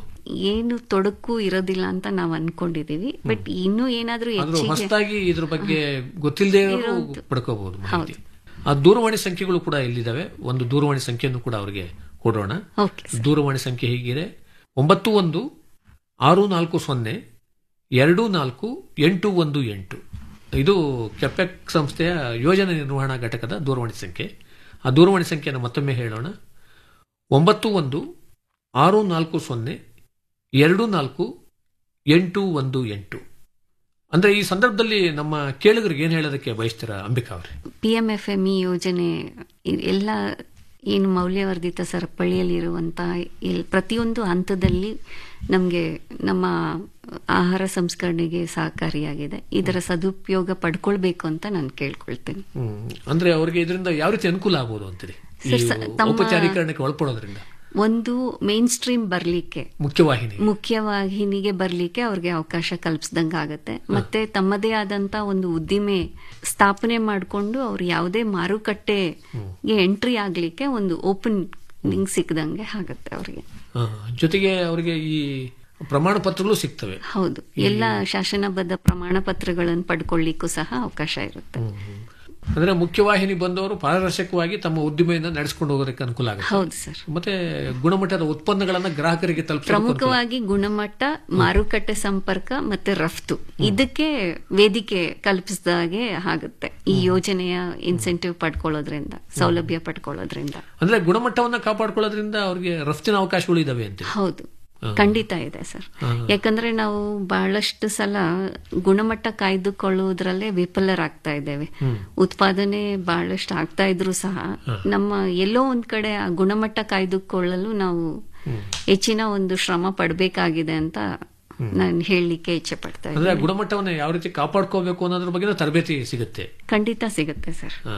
ಏನು ತೊಡಕು ಇರೋದಿಲ್ಲ ಅಂತ ನಾವು ಅನ್ಕೊಂಡಿದೀವಿ ಬಟ್ ಇನ್ನೂ ಏನಾದ್ರೂ ಆದ್ರೂ ಹೆಚ್ಚಿಗೆ ಹೊಸದಾಗಿ ಇದ್ರ ಬಗ್ಗೆ ಗೊತ್ತಿಲ್ಲದೆ ಪಡ್ಕೋಬಹುದು ಮಾಹಿತಿ ಆ ದೂರವಾಣಿ ಸಂಖ್ಯೆಗಳು ಕೂಡ ಇಲ್ಲಿದ್ದಾವೆ ಒಂದು ದೂರವಾಣಿ ಸಂಖ್ಯೆಯನ್ನು ಕೂಡ ಅವರಿಗೆ ಕೊಡೋಣ ಓಕೆ ದೂರವಾಣಿ ಸಂಖ್ಯೆ ಹೀಗಿದೆ ಒಂಬತ್ತು ಒಂದು ಆರು ನಾಲ್ಕು ಸೊನ್ನೆ ಎರಡು ನಾಲ್ಕು ಎಂಟು ಒಂದು ಎಂಟು ಇದು ಕೆಪೆಕ್ ಸಂಸ್ಥೆಯ ಯೋಜನಾ ನಿರ್ವಹಣಾ ಘಟಕದ ದೂರವಾಣಿ ಸಂಖ್ಯೆ ಆ ದೂರವಾಣಿ ಸಂಖ್ಯೆಯನ್ನು ಮತ್ತೊಮ್ಮೆ ಹೇಳೋಣ ಒಂಬತ್ತು ಒಂದು ಆರು ನಾಲ್ಕು ಸೊನ್ನೆ ಎರಡು ನಾಲ್ಕು ಎಂಟು ಒಂದು ಎಂಟು ಅಂದ್ರೆ ಈ ಸಂದರ್ಭದಲ್ಲಿ ನಮ್ಮ ಕೇಳುಗರಿಗೆ ಏನು ಹೇಳೋದಕ್ಕೆ ಬಯಸ್ತೀರಾ ಅಂಬಿಕಾ ಅವರೇ P M F M E ಯೋಜನೆ ಇ- ಎಲ್ಲ ಏನು ಮೌಲ್ಯವರ್ಧಿತ ಸರಪಳಿಯಲ್ಲಿರುವಂತಹ ಎಲ್- ಪ್ರತಿಯೊಂದು ಹಂತದಲ್ಲಿ ನಮಗೆ ನಮ್ಮ ಆಹಾರ ಸಂಸ್ಕರಣೆಗೆ ಸಹಕಾರಿಯಾಗಿದೆ ಇದರ ಸದುಪಯೋಗ ಪಡ್ಕೊಳ್ಬೇಕು ಅಂತ ನಾನು ಕೇಳ್ಕೊಳ್ತೇನೆ ಹ್ಮ್. ಅಂದ್ರೆ ಅವರಿಗೆ ಇದರಿಂದ ಯಾವ ರೀತಿ ಅನುಕೂಲ ಆಗ್ಬೋದು ಅಂತೀರಿ ಈ ಸರ್, ಸ- ತಮ್ಮ- ಔಪಚಾರೀಕರಣಕ್ಕೆ ಒಳಪಡೋದ್ರಿಂದ ಒಂದು ಮೇನ್ ಸ್ಟ್ರೀಮ್ ಬರ್ಲಿಕ್ಕೆ ಮುಖ್ಯವಾಹಿನಿ ಮುಖ್ಯವಾಹಿನಿಗೆ ಬರ್ಲಿಕ್ಕೆ ಅವ್ರಿಗೆ ಅವಕಾಶ ಕಲ್ಪಿಸ್ದಂಗೆ ಆಗುತ್ತೆ ಮತ್ತೆ ತಮ್ಮದೇ ಆದಂತ ಒಂದು ಉದ್ದಿಮೆ ಸ್ಥಾಪನೆ ಮಾಡಿಕೊಂಡು ಅವ್ರು ಯಾವುದೇ ಮಾರುಕಟ್ಟೆಗೆ ಎಂಟ್ರಿ ಆಗ್ಲಿಕ್ಕೆ ಒಂದು ಓಪನ್ ಸಿಕ್ಕದಂಗೆ ಆಗುತ್ತೆ ಅವ್ರಿಗೆ ಆ, ಜೊತೆಗೆ ಅವರಿಗೆ ಈ ಪ್ರಮಾಣ ಪತ್ರಗಳು ಸಿಗ್ತವೆ ಹೌದು ಎಲ್ಲ ಶಾಸನಬದ್ಧ ಪ್ರಮಾಣ ಪತ್ರಗಳನ್ನು ಪಡ್ಕೊಳ್ಳಿಕ್ಕೂ ಸಹ ಅವಕಾಶ ಇರುತ್ತೆ ಅಂದ್ರೆ ಮುಖ್ಯವಾಹಿನಿ ಬಂದವರು ಪಾರದರ್ಶಕವಾಗಿ ತಮ್ಮ ಉದ್ದಿಮೆಯನ್ನ ನಡೆಸ್ಕೊಂಡು ಹೋಗೋದಕ್ಕೆ ಅನುಕೂಲ ಆಗುತ್ತೆ ಹೌದು ಸರ್ ಮತ್ತೆ ಗುಣಮಟ್ಟದ ಉತ್ಪನ್ನಗಳನ್ನ ಗ್ರಾಹಕರಿಗೆ ತಲುಪಿಸೋದಕ್ಕೆ ಪ್ರಮುಖವಾಗಿ ಗುಣಮಟ್ಟ ಮಾರುಕಟ್ಟೆ ಸಂಪರ್ಕ ಮತ್ತೆ ರಫ್ತು ಇದಕ್ಕೆ ವೇದಿಕೆ ಕಲ್ಪಿಸಿದಾಗೆ ಆಗುತ್ತೆ ಈ ಯೋಜನೆಯ ಇನ್ಸೆಂಟಿವ್ ಪಡ್ಕೊಳ್ಳೋದ್ರಿಂದ ಸೌಲಭ್ಯ ಪಡ್ಕೊಳ್ಳೋದ್ರಿಂದ ಅಂದ್ರೆ ಗುಣಮಟ್ಟವನ್ನ ಕಾಪಾಡ್ಕೊಳ್ಳೋದ್ರಿಂದ ಅವ್ರಿಗೆ ರಫ್ತಿನ ಅವಕಾಶಗಳು ಇದಾವೆ ಅಂತ ಹೌದು ಖಂಡಿತ ಇದೆ ಸರ್ ಯಾಕಂದ್ರೆ ನಾವು ಬಹಳಷ್ಟು ಸಲ ಗುಣಮಟ್ಟ ಕಾಯ್ದುಕೊಳ್ಳುವುದರಲ್ಲೇ ವಿಫಲರಾಗ್ತಾ ಇದ್ದೇವೆ ಉತ್ಪಾದನೆ ಬಹಳಷ್ಟು ಆಗ್ತಾ ಇದ್ರು ಸಹ ನಮ್ಮ ಎಲ್ಲೋ ಒಂದ್ ಕಡೆ ಆ ಗುಣಮಟ್ಟ ಕಾಯ್ದುಕೊಳ್ಳಲು ನಾವು ಹೆಚ್ಚಿನ ಒಂದು ಶ್ರಮ ಪಡಬೇಕಾಗಿದೆ ಅಂತ ನಾನು ಹೇಳಲಿಕ್ಕೆ ಇಚ್ಛೆ ಪಡ್ತಾ ಅಂದ್ರೆ ಇದ್ದೀನಿ ಗುಣಮಟ್ಟವನ್ನ ಯಾವ ರೀತಿ ಕಾಪಾಡ್ಕೋಬೇಕು ಅನ್ನೋದ್ರ ಬಗ್ಗೆ ತರಬೇತಿ ಸಿಗುತ್ತೆ ಖಂಡಿತ ಸಿಗುತ್ತೆ ಸರ್ ಆ,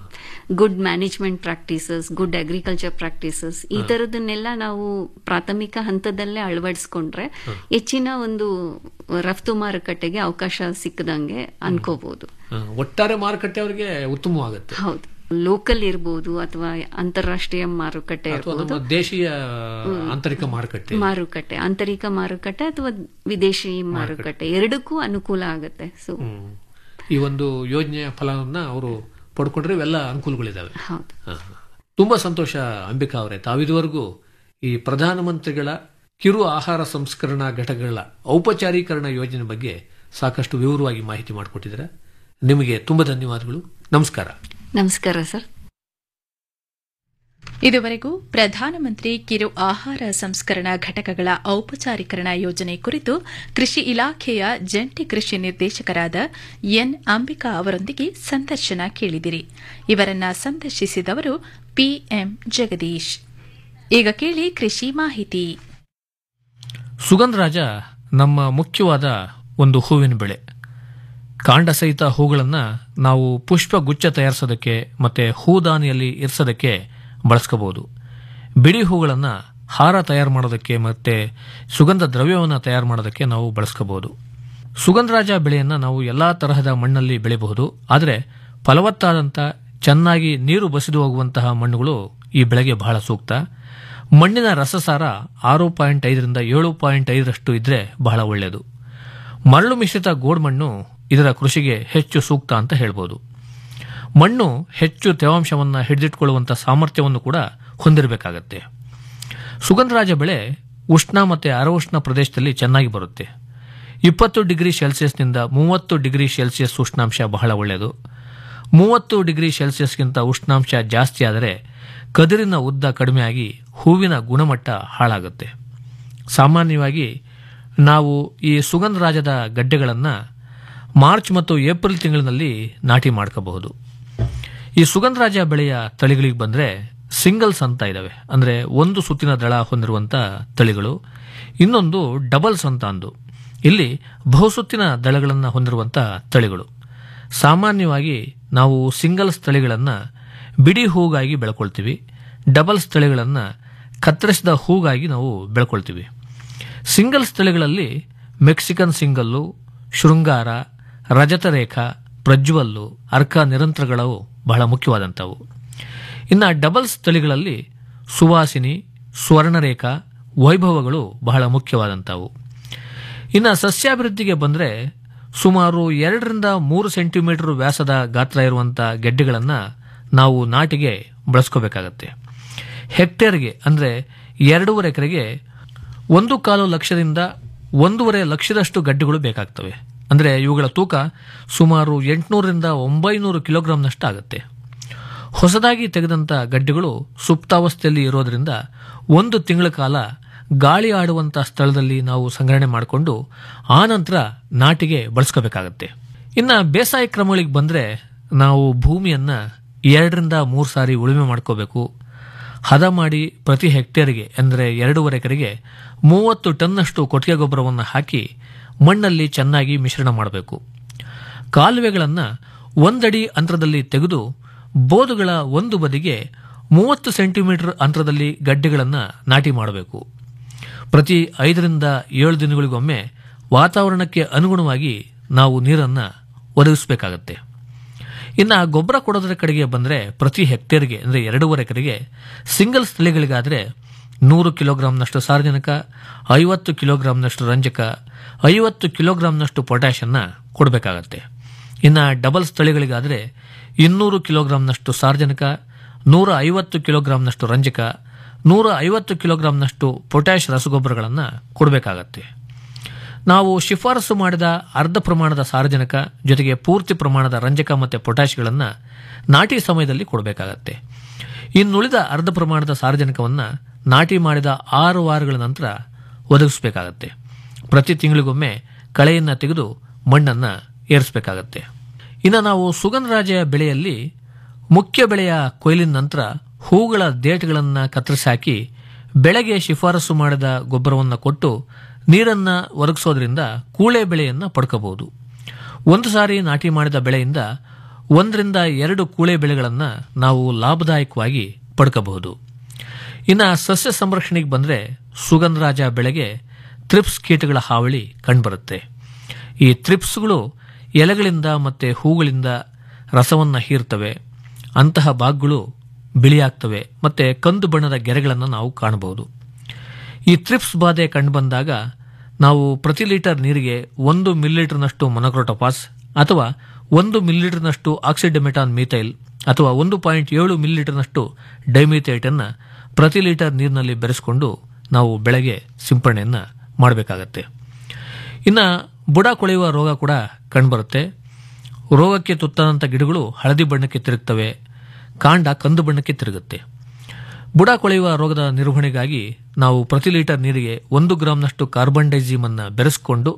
good management practices good agriculture practices ಈ ತರದನ್ನೆಲ್ಲ ನಾವು ಪ್ರಾಥಮಿಕ ಹಂತದಲ್ಲೇ ಅಳವಡಿಸ್ಕೊಂಡ್ರೆ ಹೆಚ್ಚಿನ ಒಂದು ರಫ್ತು ಮಾರುಕಟ್ಟೆಗೆ ಅವಕಾಶ ಸಿಕ್ಕದಂಗೆ ಅನ್ಕೋಬಹುದು ಆ, ಒಟ್ಟಾರೆ ಮಾರುಕಟ್ಟೆ ಅವರಿಗೆ ಉತ್ತಮವಾಗುತ್ತೆ ಹೌದು ಲೋಕಲ್ ಇರ್ಬೋದು ಅಥವಾ ಅಂತಾರಾಷ್ಟ್ರೀಯ ಮಾರುಕಟ್ಟೆ ಅಥವಾ ಇರ್ಬೋದು ನಮ್ಮ ದೇಶೀಯ ಆಂತರಿಕ ಮಾರುಕಟ್ಟೆ ಮಾರುಕಟ್ಟೆ ಆಂತರಿಕ ಮಾರುಕಟ್ಟೆ ಅಥವಾ ವಿದೇಶಿ ಮಾರುಕಟ್ಟೆ ಎರಡಕ್ಕೂ ಅನುಕೂಲ ಆಗುತ್ತೆ ಸೊ ಹ್ಮ್. ಈ ಒಂದು ಯೋಜನೆಯ ಫಲವನ್ನ ಅವರು ಪಡ್ಕೊಂಡ್ರೆ ಇವೆಲ್ಲ ಅನುಕೂಲಗಳಿದಾವೆ ಹೌದು ಹಾ. ತುಂಬಾ ಸಂತೋಷ ಅಂಬಿಕಾ ಅವರೇ ತಾವಿದುವರೆಗೂ ಈ ಪ್ರಧಾನಮಂತ್ರಿಗಳ ಕಿರು ಆಹಾರ ಸಂಸ್ಕರಣಾ ಘಟಕಗಳ ಔಪಚಾರೀಕರಣ ಯೋಜನೆ ಬಗ್ಗೆ ಸಾಕಷ್ಟು ವಿವರವಾಗಿ ಮಾಹಿತಿ ಮಾಡಿಕೊಟ್ಟಿದ್ದೀರಾ ನಿಮಗೆ ತುಂಬಾ ಧನ್ಯವಾದಗಳು ನಮಸ್ಕಾರ ನಮಸ್ಕಾರ ಸರ್ ಇದುವರೆಗೂ ಪ್ರಧಾನಮಂತ್ರಿ ಕಿರು ಆಹಾರ ಸಂಸ್ಕರಣಾ ಘಟಕಗಳ ಔಪಚಾರೀಕರಣ ಯೋಜನೆ ಕುರಿತು ಕೃಷಿ ಇಲಾಖೆಯ ಜಂಟಿ ಕೃಷಿ ನಿರ್ದೇಶಕರಾದ ಎನ್ ಅಂಬಿಕಾ ಅವರೊಂದಿಗೆ ಸಂದರ್ಶನ ಕೇಳಿದಿರಿ ಇವರನ್ನ ಸಂದರ್ಶಿಸಿದವರು ಪಿಎಂ ಜಗದೀಶ್ ಈಗ ಕೇಳಿ ಕೃಷಿ ಮಾಹಿತಿ ಸುಗಂಧರಾಜ ನಮ್ಮ ಮುಖ್ಯವಾದ ಒಂದು ಹೂವಿನ ಬೆಳೆ ಕಾಂಡ ಸಹಿತ ಹೂಗಳನ್ನು ನಾವು ಪುಷ್ಪ ಗುಚ್ಛ ತಯಾರಿಸೋದಕ್ಕೆ ಮತ್ತು ಹೂದಾನಿಯಲ್ಲಿ ಇರಿಸೋದಕ್ಕೆ ಬಳಸ್ಕೋಬಹುದು ಬಿಡಿ ಹೂಗಳನ್ನು ಹಾರ ತಯಾರು ಮಾಡೋದಕ್ಕೆ ಮತ್ತು ಸುಗಂಧ ದ್ರವ್ಯವನ್ನು ತಯಾರು ಮಾಡೋದಕ್ಕೆ ನಾವು ಬಳಸ್ಕೋಬಹುದು ಸುಗಂಧರಾಜ ಬೆಳೆಯನ್ನು ನಾವು ಎಲ್ಲ ತರಹದ ಮಣ್ಣಲ್ಲಿ ಬೆಳೆಯಬಹುದು ಆದರೆ ಫಲವತ್ತಾದಂಥ ಚೆನ್ನಾಗಿ ನೀರು ಬಸಿದು ಹೋಗುವಂತಹ ಮಣ್ಣುಗಳು ಈ ಬೆಳೆಗೆ ಬಹಳ ಸೂಕ್ತ ಮಣ್ಣಿನ ರಸಸಾರ ಆರು ಪಾಯಿಂಟ್ ಐದರಿಂದ ಏಳು ಪಾಯಿಂಟ್ ಐದರಷ್ಟು ಇದ್ರೆ ಬಹಳ ಒಳ್ಳೆಯದು ಮರಳು ಮಿಶ್ರಿತ ಗೋಡ್ಮಣ್ಣು ಇದರ ಕೃಷಿಗೆ ಹೆಚ್ಚು ಸೂಕ್ತ ಅಂತ ಹೇಳ್ಬೋದು ಮಣ್ಣು ಹೆಚ್ಚು ತೇವಾಂಶವನ್ನು ಹಿಡಿದಿಟ್ಕೊಳ್ಳುವಂಥ ಸಾಮರ್ಥ್ಯವನ್ನು ಕೂಡ ಹೊಂದಿರಬೇಕಾಗತ್ತೆ ಸುಗಂಧರಾಜ ಬೆಳೆ ಉಷ್ಣ ಮತ್ತು ಅರವುಷ್ಣ ಪ್ರದೇಶದಲ್ಲಿ ಚೆನ್ನಾಗಿ ಬರುತ್ತೆ ಇಪ್ಪತ್ತು ಡಿಗ್ರಿ ಸೆಲ್ಸಿಯಸ್ನಿಂದ ಮೂವತ್ತು ಡಿಗ್ರಿ ಸೆಲ್ಸಿಯಸ್ ಉಷ್ಣಾಂಶ ಬಹಳ ಒಳ್ಳೆಯದು ಮೂವತ್ತು ಡಿಗ್ರಿ ಸೆಲ್ಸಿಯಸ್ಗಿಂತ ಉಷ್ಣಾಂಶ ಜಾಸ್ತಿ ಆದರೆ ಕದಿರಿನ ಉದ್ದ ಕಡಿಮೆಯಾಗಿ ಹೂವಿನ ಗುಣಮಟ್ಟ ಹಾಳಾಗುತ್ತೆ ಸಾಮಾನ್ಯವಾಗಿ ನಾವು ಈ ಸುಗಂಧರಾಜದ ಗಡ್ಡೆಗಳನ್ನು ಮಾರ್ಚ್ ಮತ್ತು ಏಪ್ರಿಲ್ ತಿಂಗಳಿನಲ್ಲಿ ನಾಟಿ ಮಾಡ್ಕೋಬಹುದು ಈ ಸುಗಂಧರಾಜ ಬೆಳೆಯ ತಳಿಗಳಿಗೆ ಬಂದರೆ ಸಿಂಗಲ್ಸ್ ಅಂತ ಇದ್ದಾವೆ ಅಂದರೆ ಒಂದು ಸುತ್ತಿನ ದಳ ಹೊಂದಿರುವಂಥ ತಳಿಗಳು ಇನ್ನೊಂದು ಡಬಲ್ಸ್ ಅಂತ ಅಂದು ಇಲ್ಲಿ ಬಹುಸುತ್ತಿನ ದಳಗಳನ್ನು ಹೊಂದಿರುವಂಥ ತಳಿಗಳು ಸಾಮಾನ್ಯವಾಗಿ ನಾವು ಸಿಂಗಲ್ಸ್ ತಳಿಗಳನ್ನು ಬಿಡಿ ಹೂಗಾಗಿ ಬೆಳ್ಕೊಳ್ತೀವಿ ಡಬಲ್ಸ್ ತಳಿಗಳನ್ನು ಕತ್ತರಿಸಿದ ಹೂಗಾಗಿ ನಾವು ಬೆಳ್ಕೊಳ್ತೀವಿ ಸಿಂಗಲ್ಸ್ ತಳಿಗಳಲ್ಲಿ ಮೆಕ್ಸಿಕನ್ ಸಿಂಗಲ್ಲು ಶೃಂಗಾರ ರಜತರೇಖಾ ಪ್ರಜ್ವಲ್ಲು ಅರ್ಕ ನಿರಂತರಗಳು ಬಹಳ ಮುಖ್ಯವಾದಂಥವು ಇನ್ನು ಡಬಲ್ಸ್ ತಳಿಗಳಲ್ಲಿ ಸುವಾಸಿನಿ ಸ್ವರ್ಣರೇಖಾ ವೈಭವಗಳು ಬಹಳ ಮುಖ್ಯವಾದಂಥವು ಇನ್ನು ಸಸ್ಯಾಭಿವೃದ್ಧಿಗೆ ಬಂದರೆ ಸುಮಾರು ಎರಡರಿಂದ ಮೂರು ಸೆಂಟಿಮೀಟರ್ ವ್ಯಾಸದ ಗಾತ್ರ ಇರುವಂಥ ಗೆಡ್ಡೆಗಳನ್ನು ನಾವು ನಾಟಿಗೆ ಬಳಸ್ಕೋಬೇಕಾಗತ್ತೆ ಹೆಕ್ಟೇರ್ಗೆ ಅಂದರೆ ಎರಡೂವರೆ ಎಕರೆಗೆ ಒಂದು ಕಾಲು ಲಕ್ಷದಿಂದ ಒಂದೂವರೆ ಲಕ್ಷದಷ್ಟು ಗಡ್ಡೆಗಳು ಬೇಕಾಗ್ತವೆ ಅಂದರೆ ಇವುಗಳ ತೂಕ ಸುಮಾರು ಎಂಟುನೂರರಿಂದ ಒಂಬೈನೂರು ಕಿಲೋಗ್ರಾಂನಷ್ಟು ಆಗುತ್ತೆ ಹೊಸದಾಗಿ ತೆಗೆದಂಥ ಗಡ್ಡೆಗಳು ಸುಪ್ತಾವಸ್ಥೆಯಲ್ಲಿ ಇರೋದರಿಂದ ಒಂದು ತಿಂಗಳ ಕಾಲ ಗಾಳಿ ಆಡುವಂಥ ಸ್ಥಳದಲ್ಲಿ ನಾವು ಸಂಗ್ರಹಣೆ ಮಾಡಿಕೊಂಡು ಆ ನಂತರ ನಾಟಿಗೆ ಬಳಸ್ಕೋಬೇಕಾಗತ್ತೆ ಇನ್ನು ಬೇಸಾಯ ಕ್ರಮಗಳಿಗೆ ಬಂದರೆ ನಾವು ಭೂಮಿಯನ್ನು ಎರಡರಿಂದ ಮೂರು ಸಾರಿ ಉಳುಮೆ ಮಾಡ್ಕೋಬೇಕು ಹದ ಮಾಡಿ ಪ್ರತಿ ಹೆಕ್ಟೇರ್ಗೆ ಅಂದರೆ ಎರಡೂವರೆ ಎಕರೆಗೆ ಮೂವತ್ತು ಟನ್ನಷ್ಟು ಕೊಟ್ಟಿಗೆ ಗೊಬ್ಬರವನ್ನು ಹಾಕಿ ಮಣ್ಣಲ್ಲಿ ಚೆನ್ನಾಗಿ ಮಿಶ್ರಣ ಮಾಡಬೇಕು ಕಾಲುವೆಗಳನ್ನು ಒಂದಡಿ ಅಂತರದಲ್ಲಿ ತೆಗೆದು ಬೋದುಗಳ ಒಂದು ಬದಿಗೆ ಮೂವತ್ತು ಸೆಂಟಿಮೀಟರ್ ಅಂತರದಲ್ಲಿ ಗಡ್ಡೆಗಳನ್ನು ನಾಟಿ ಮಾಡಬೇಕು ಪ್ರತಿ ಐದರಿಂದ ಏಳು ದಿನಗಳಿಗೊಮ್ಮೆ ವಾತಾವರಣಕ್ಕೆ ಅನುಗುಣವಾಗಿ ನಾವು ನೀರನ್ನು ಒದಗಿಸಬೇಕಾಗತ್ತೆ ಇನ್ನು ಗೊಬ್ಬರ ಕೊಡೋದರ ಕಡೆಗೆ ಬಂದರೆ ಪ್ರತಿ ಹೆಕ್ಟೇರ್ಗೆ ಅಂದರೆ ಎರಡೂವರೆ ಎಕರೆಗೆ ಸಿಂಗಲ್ಸ್ ತಳಿಗಳಿಗಾದರೆ ನೂರು ಕಿಲೋಗ್ರಾಂನಷ್ಟು ಸಾರಜನಕ ಐವತ್ತು ಕಿಲೋಗ್ರಾಂನಷ್ಟು ರಂಜಕ ಐವತ್ತು ಕಿಲೋಗ್ರಾಂನಷ್ಟು ಪೊಟ್ಯಾಷನ್ನು ಕೊಡಬೇಕಾಗತ್ತೆ ಇನ್ನು ಡಬಲ್ಸ್ ತಳಿಗಳಿಗಾದರೆ ಇನ್ನೂರು ಕಿಲೋಗ್ರಾಂನಷ್ಟು ಸಾರಜನಕ ನೂರ ಐವತ್ತು ಕಿಲೋಗ್ರಾಂನಷ್ಟು ರಂಜಕ ನೂರ ಐವತ್ತು ಕಿಲೋಗ್ರಾಂನಷ್ಟು ಪೊಟ್ಯಾಷ್ ರಸಗೊಬ್ಬರಗಳನ್ನು ಕೊಡಬೇಕಾಗತ್ತೆ ನಾವು ಶಿಫಾರಸು ಮಾಡಿದ ಅರ್ಧ ಪ್ರಮಾಣದ ಸಾರಜನಕ ಜೊತೆಗೆ ಪೂರ್ತಿ ಪ್ರಮಾಣದ ರಂಜಕ ಮತ್ತು ಪೊಟ್ಯಾಷ್ಗಳನ್ನು ನಾಟಿ ಸಮಯದಲ್ಲಿ ಕೊಡಬೇಕಾಗತ್ತೆ ಇನ್ನುಳಿದ ಅರ್ಧ ಪ್ರಮಾಣದ ಸಾರಜನಕವನ್ನು ನಾಟಿ ಮಾಡಿದ ಆರು ವಾರಗಳ ನಂತರ ಒದಗಿಸಬೇಕಾಗತ್ತೆ ಪ್ರತಿ ತಿಂಗಳಿಗೊಮ್ಮೆ ಕಳೆಯನ್ನು ತೆಗೆದು ಮಣ್ಣನ್ನು ಏರಿಸಬೇಕಾಗತ್ತೆ ಇನ್ನು ನಾವು ಸುಗಂಧರಾಜ ಬೆಳೆಯಲ್ಲಿ ಮುಖ್ಯ ಬೆಳೆಯ ಕೊಯ್ಲಿನ ನಂತರ ಹೂಗಳ ದೇಟಗಳನ್ನು ಕತ್ತರಿಸಿ ಹಾಕಿ ಬೆಳೆಗೆ ಶಿಫಾರಸು ಮಾಡಿದ ಗೊಬ್ಬರವನ್ನು ಕೊಟ್ಟು ನೀರನ್ನು ಒದಗಿಸೋದ್ರಿಂದ ಕೂಳೆ ಬೆಳೆಯನ್ನು ಪಡ್ಕೋಬಹುದು ಒಂದು ಸಾರಿ ನಾಟಿ ಮಾಡಿದ ಬೆಳೆಯಿಂದ ಒಂದರಿಂದ ಎರಡು ಕೂಳೆ ಬೆಳೆಗಳನ್ನು ನಾವು ಲಾಭದಾಯಕವಾಗಿ ಪಡ್ಕೋಬಹುದು ಇನ್ನು ಸಸ್ಯ ಸಂರಕ್ಷಣೆಗೆ ಬಂದರೆ ಸುಗಂಧರಾಜ ಬೆಳೆಗೆ ತ್ರಿಪ್ಸ್ ಕೀಟಗಳ ಹಾವಳಿ ಕಂಡುಬರುತ್ತೆ ಈ ತ್ರಿಪ್ಸ್ಗಳು ಎಲೆಗಳಿಂದ ಮತ್ತು ಹೂಗಳಿಂದ ರಸವನ್ನು ಹೀರ್ತವೆ ಅಂತಹ ಭಾಗಗಳು ಬಿಳಿಯಾಗ್ತವೆ ಮತ್ತು ಕಂದು ಬಣ್ಣದ ಗೆರೆಗಳನ್ನು ನಾವು ಕಾಣಬಹುದು ಈ ತ್ರಿಪ್ಸ್ ಬಾಧೆ ಕಂಡುಬಂದಾಗ ನಾವು ಪ್ರತಿ ಲೀಟರ್ ನೀರಿಗೆ ಒಂದು ಮಿಲಿಲೀಟರ್ನಷ್ಟು ಮೊನೊಕ್ರೋಟೋಪಾಸ್ ಅಥವಾ ಒಂದು ಮಿಲಿಲೀಟರ್ನಷ್ಟು ಆಕ್ಸಿಡೆಮೆಟಾನ್ ಮೀಥೈಲ್ ಅಥವಾ ಒಂದು ಪಾಯಿಂಟ್ ಏಳು ಮಿಲಿಲೀಟರ್ನಷ್ಟು ಡೈಮಿಥೈಟನ್ನು ಪ್ರತಿ ಲೀಟರ್ ನೀರಿನಲ್ಲಿ ಬೆರೆಸಿಕೊಂಡು ನಾವು ಬೆಳೆಗೆ ಸಿಂಪರಣೆಯನ್ನು ಮಾಡಬೇಕಾಗತ್ತೆ ಇನ್ನು ಬುಡ ಕೊಳೆಯುವ ರೋಗ ಕೂಡ ಕಂಡುಬರುತ್ತೆ ರೋಗಕ್ಕೆ ತುತ್ತಾದಂಥ ಗಿಡಗಳು ಹಳದಿ ಬಣ್ಣಕ್ಕೆ ತಿರುಗ್ತವೆ ಕಾಂಡ ಕಂದು ಬಣ್ಣಕ್ಕೆ ತಿರುಗುತ್ತೆ ಬುಡ ಕೊಳೆಯುವ ರೋಗದ ನಿರ್ವಹಣೆಗಾಗಿ ನಾವು ಪ್ರತಿ ಲೀಟರ್ ನೀರಿಗೆ ಒಂದು ಗ್ರಾಂನಷ್ಟು ಕಾರ್ಬನ್ ಡೈಸಿಮ್ ಅನ್ನು ಬೆರೆಸ್ಕೊಂಡು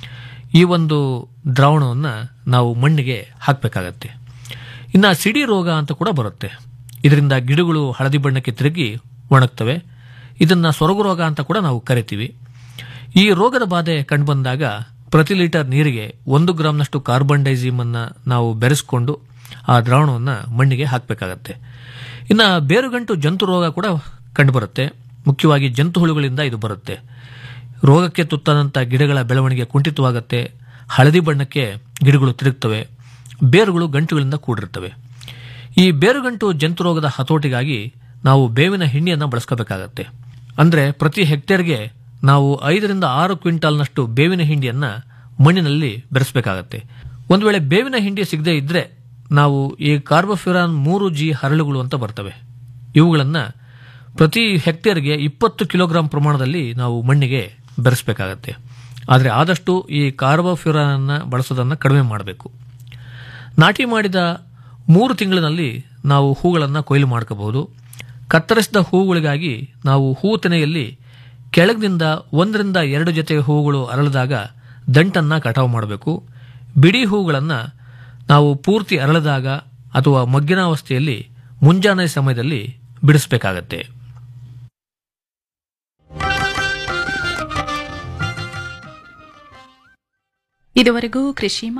ಈ ಒಂದು ದ್ರಾವಣವನ್ನು ನಾವು ಮಣ್ಣಿಗೆ ಹಾಕಬೇಕಾಗತ್ತೆ ಇನ್ನು ಸಿಡಿ ರೋಗ ಅಂತ ಕೂಡ ಬರುತ್ತೆ ಇದರಿಂದ ಗಿಡಗಳು ಹಳದಿ ಬಣ್ಣಕ್ಕೆ ತಿರುಗಿ ಒಣಗ್ತವೆ ಇದನ್ನು ಸೊರಗು ರೋಗ ಅಂತ ಕೂಡ ನಾವು ಕರಿತೀವಿ ಈ ರೋಗದ ಬಾಧೆ ಕಂಡುಬಂದಾಗ ಪ್ರತಿ ಲೀಟರ್ ನೀರಿಗೆ ಒಂದು ಗ್ರಾಂನಷ್ಟು ಕಾರ್ಬನ್ ಡೈಸಿಮ್ ಅನ್ನು ನಾವು ಬೆರೆಸ್ಕೊಂಡು ಆ ದ್ರಾವಣವನ್ನು ಮಣ್ಣಿಗೆ ಹಾಕಬೇಕಾಗತ್ತೆ ಇನ್ನು ಬೇರುಗಂಟು ಜಂತು ರೋಗ ಕೂಡ ಕಂಡುಬರುತ್ತೆ ಮುಖ್ಯವಾಗಿ ಜಂತು ಹುಳುಗಳಿಂದ ಇದು ಬರುತ್ತೆ ರೋಗಕ್ಕೆ ತುತ್ತಾದಂಥ ಗಿಡಗಳ ಬೆಳವಣಿಗೆ ಕುಂಠಿತವಾಗುತ್ತೆ ಹಳದಿ ಬಣ್ಣಕ್ಕೆ ಗಿಡಗಳು ತಿರುಗ್ತವೆ ಬೇರುಗಳು ಗಂಟುಗಳಿಂದ ಕೂಡಿರ್ತವೆ ಈ ಬೇರುಗಂಟು ಜಂತು ರೋಗದ ಹತೋಟಿಗಾಗಿ ನಾವು ಬೇವಿನ ಹಿಂಡಿಯನ್ನು ಬಳಸ್ಕೋಬೇಕಾಗತ್ತೆ ಅಂದರೆ ಪ್ರತಿ ಹೆಕ್ಟೇರ್ಗೆ ನಾವು ಐದರಿಂದ ಆರು ಕ್ವಿಂಟಾಲ್ನಷ್ಟು ಬೇವಿನ ಹಿಂಡಿಯನ್ನು ಮಣ್ಣಿನಲ್ಲಿ ಬೆರೆಸಬೇಕಾಗತ್ತೆ ಒಂದು ವೇಳೆ ಬೇವಿನ ಹಿಂಡಿ ಸಿಗದೇ ಇದ್ದರೆ ನಾವು ಈ ಕಾರ್ಬೋಫ್ಯೂರಾನ್ ಮೂರು ಜಿ ಹರಳುಗಳು ಅಂತ ಬರ್ತವೆ ಇವುಗಳನ್ನು ಪ್ರತಿ ಹೆಕ್ಟೇರ್ಗೆ ಇಪ್ಪತ್ತು ಕಿಲೋಗ್ರಾಂ ಪ್ರಮಾಣದಲ್ಲಿ ನಾವು ಮಣ್ಣಿಗೆ ಬೆರೆಸಬೇಕಾಗತ್ತೆ ಆದರೆ ಆದಷ್ಟು ಈ ಕಾರ್ಬೋಫ್ಯೂರನ್ನ ಬಳಸೋದನ್ನು ಕಡಿಮೆ ಮಾಡಬೇಕು ನಾಟಿ ಮಾಡಿದ ಮೂರು ತಿಂಗಳಿನಲ್ಲಿ ನಾವು ಹೂಗಳನ್ನು ಕೊಯ್ಲು ಮಾಡ್ಕೋಬಹುದು ಕತ್ತರಿಸಿದ ಹೂಗಳಿಗಾಗಿ ನಾವು ಹೂ ತೆನೆಯಲ್ಲಿ ಕೆಳಗಿನಿಂದ ಒಂದರಿಂದ ಎರಡು ಜೊತೆ ಹೂಗಳು ಅರಳಿದಾಗ ದಂಟನ್ನು ಕಟಾವು ಮಾಡಬೇಕು ಬಿಡಿ ಹೂಗಳನ್ನು ನಾವು ಪೂರ್ತಿ ಅರಳಿದಾಗ ಅಥವಾ ಮಗ್ಗಿನಾವಸ್ಥೆಯಲ್ಲಿ ಮುಂಜಾನೆ ಸಮಯದಲ್ಲಿ ಬಿಡಿಸಬೇಕಾಗತ್ತೆ ಇದುವರೆಗೂ ಕೃಷಿ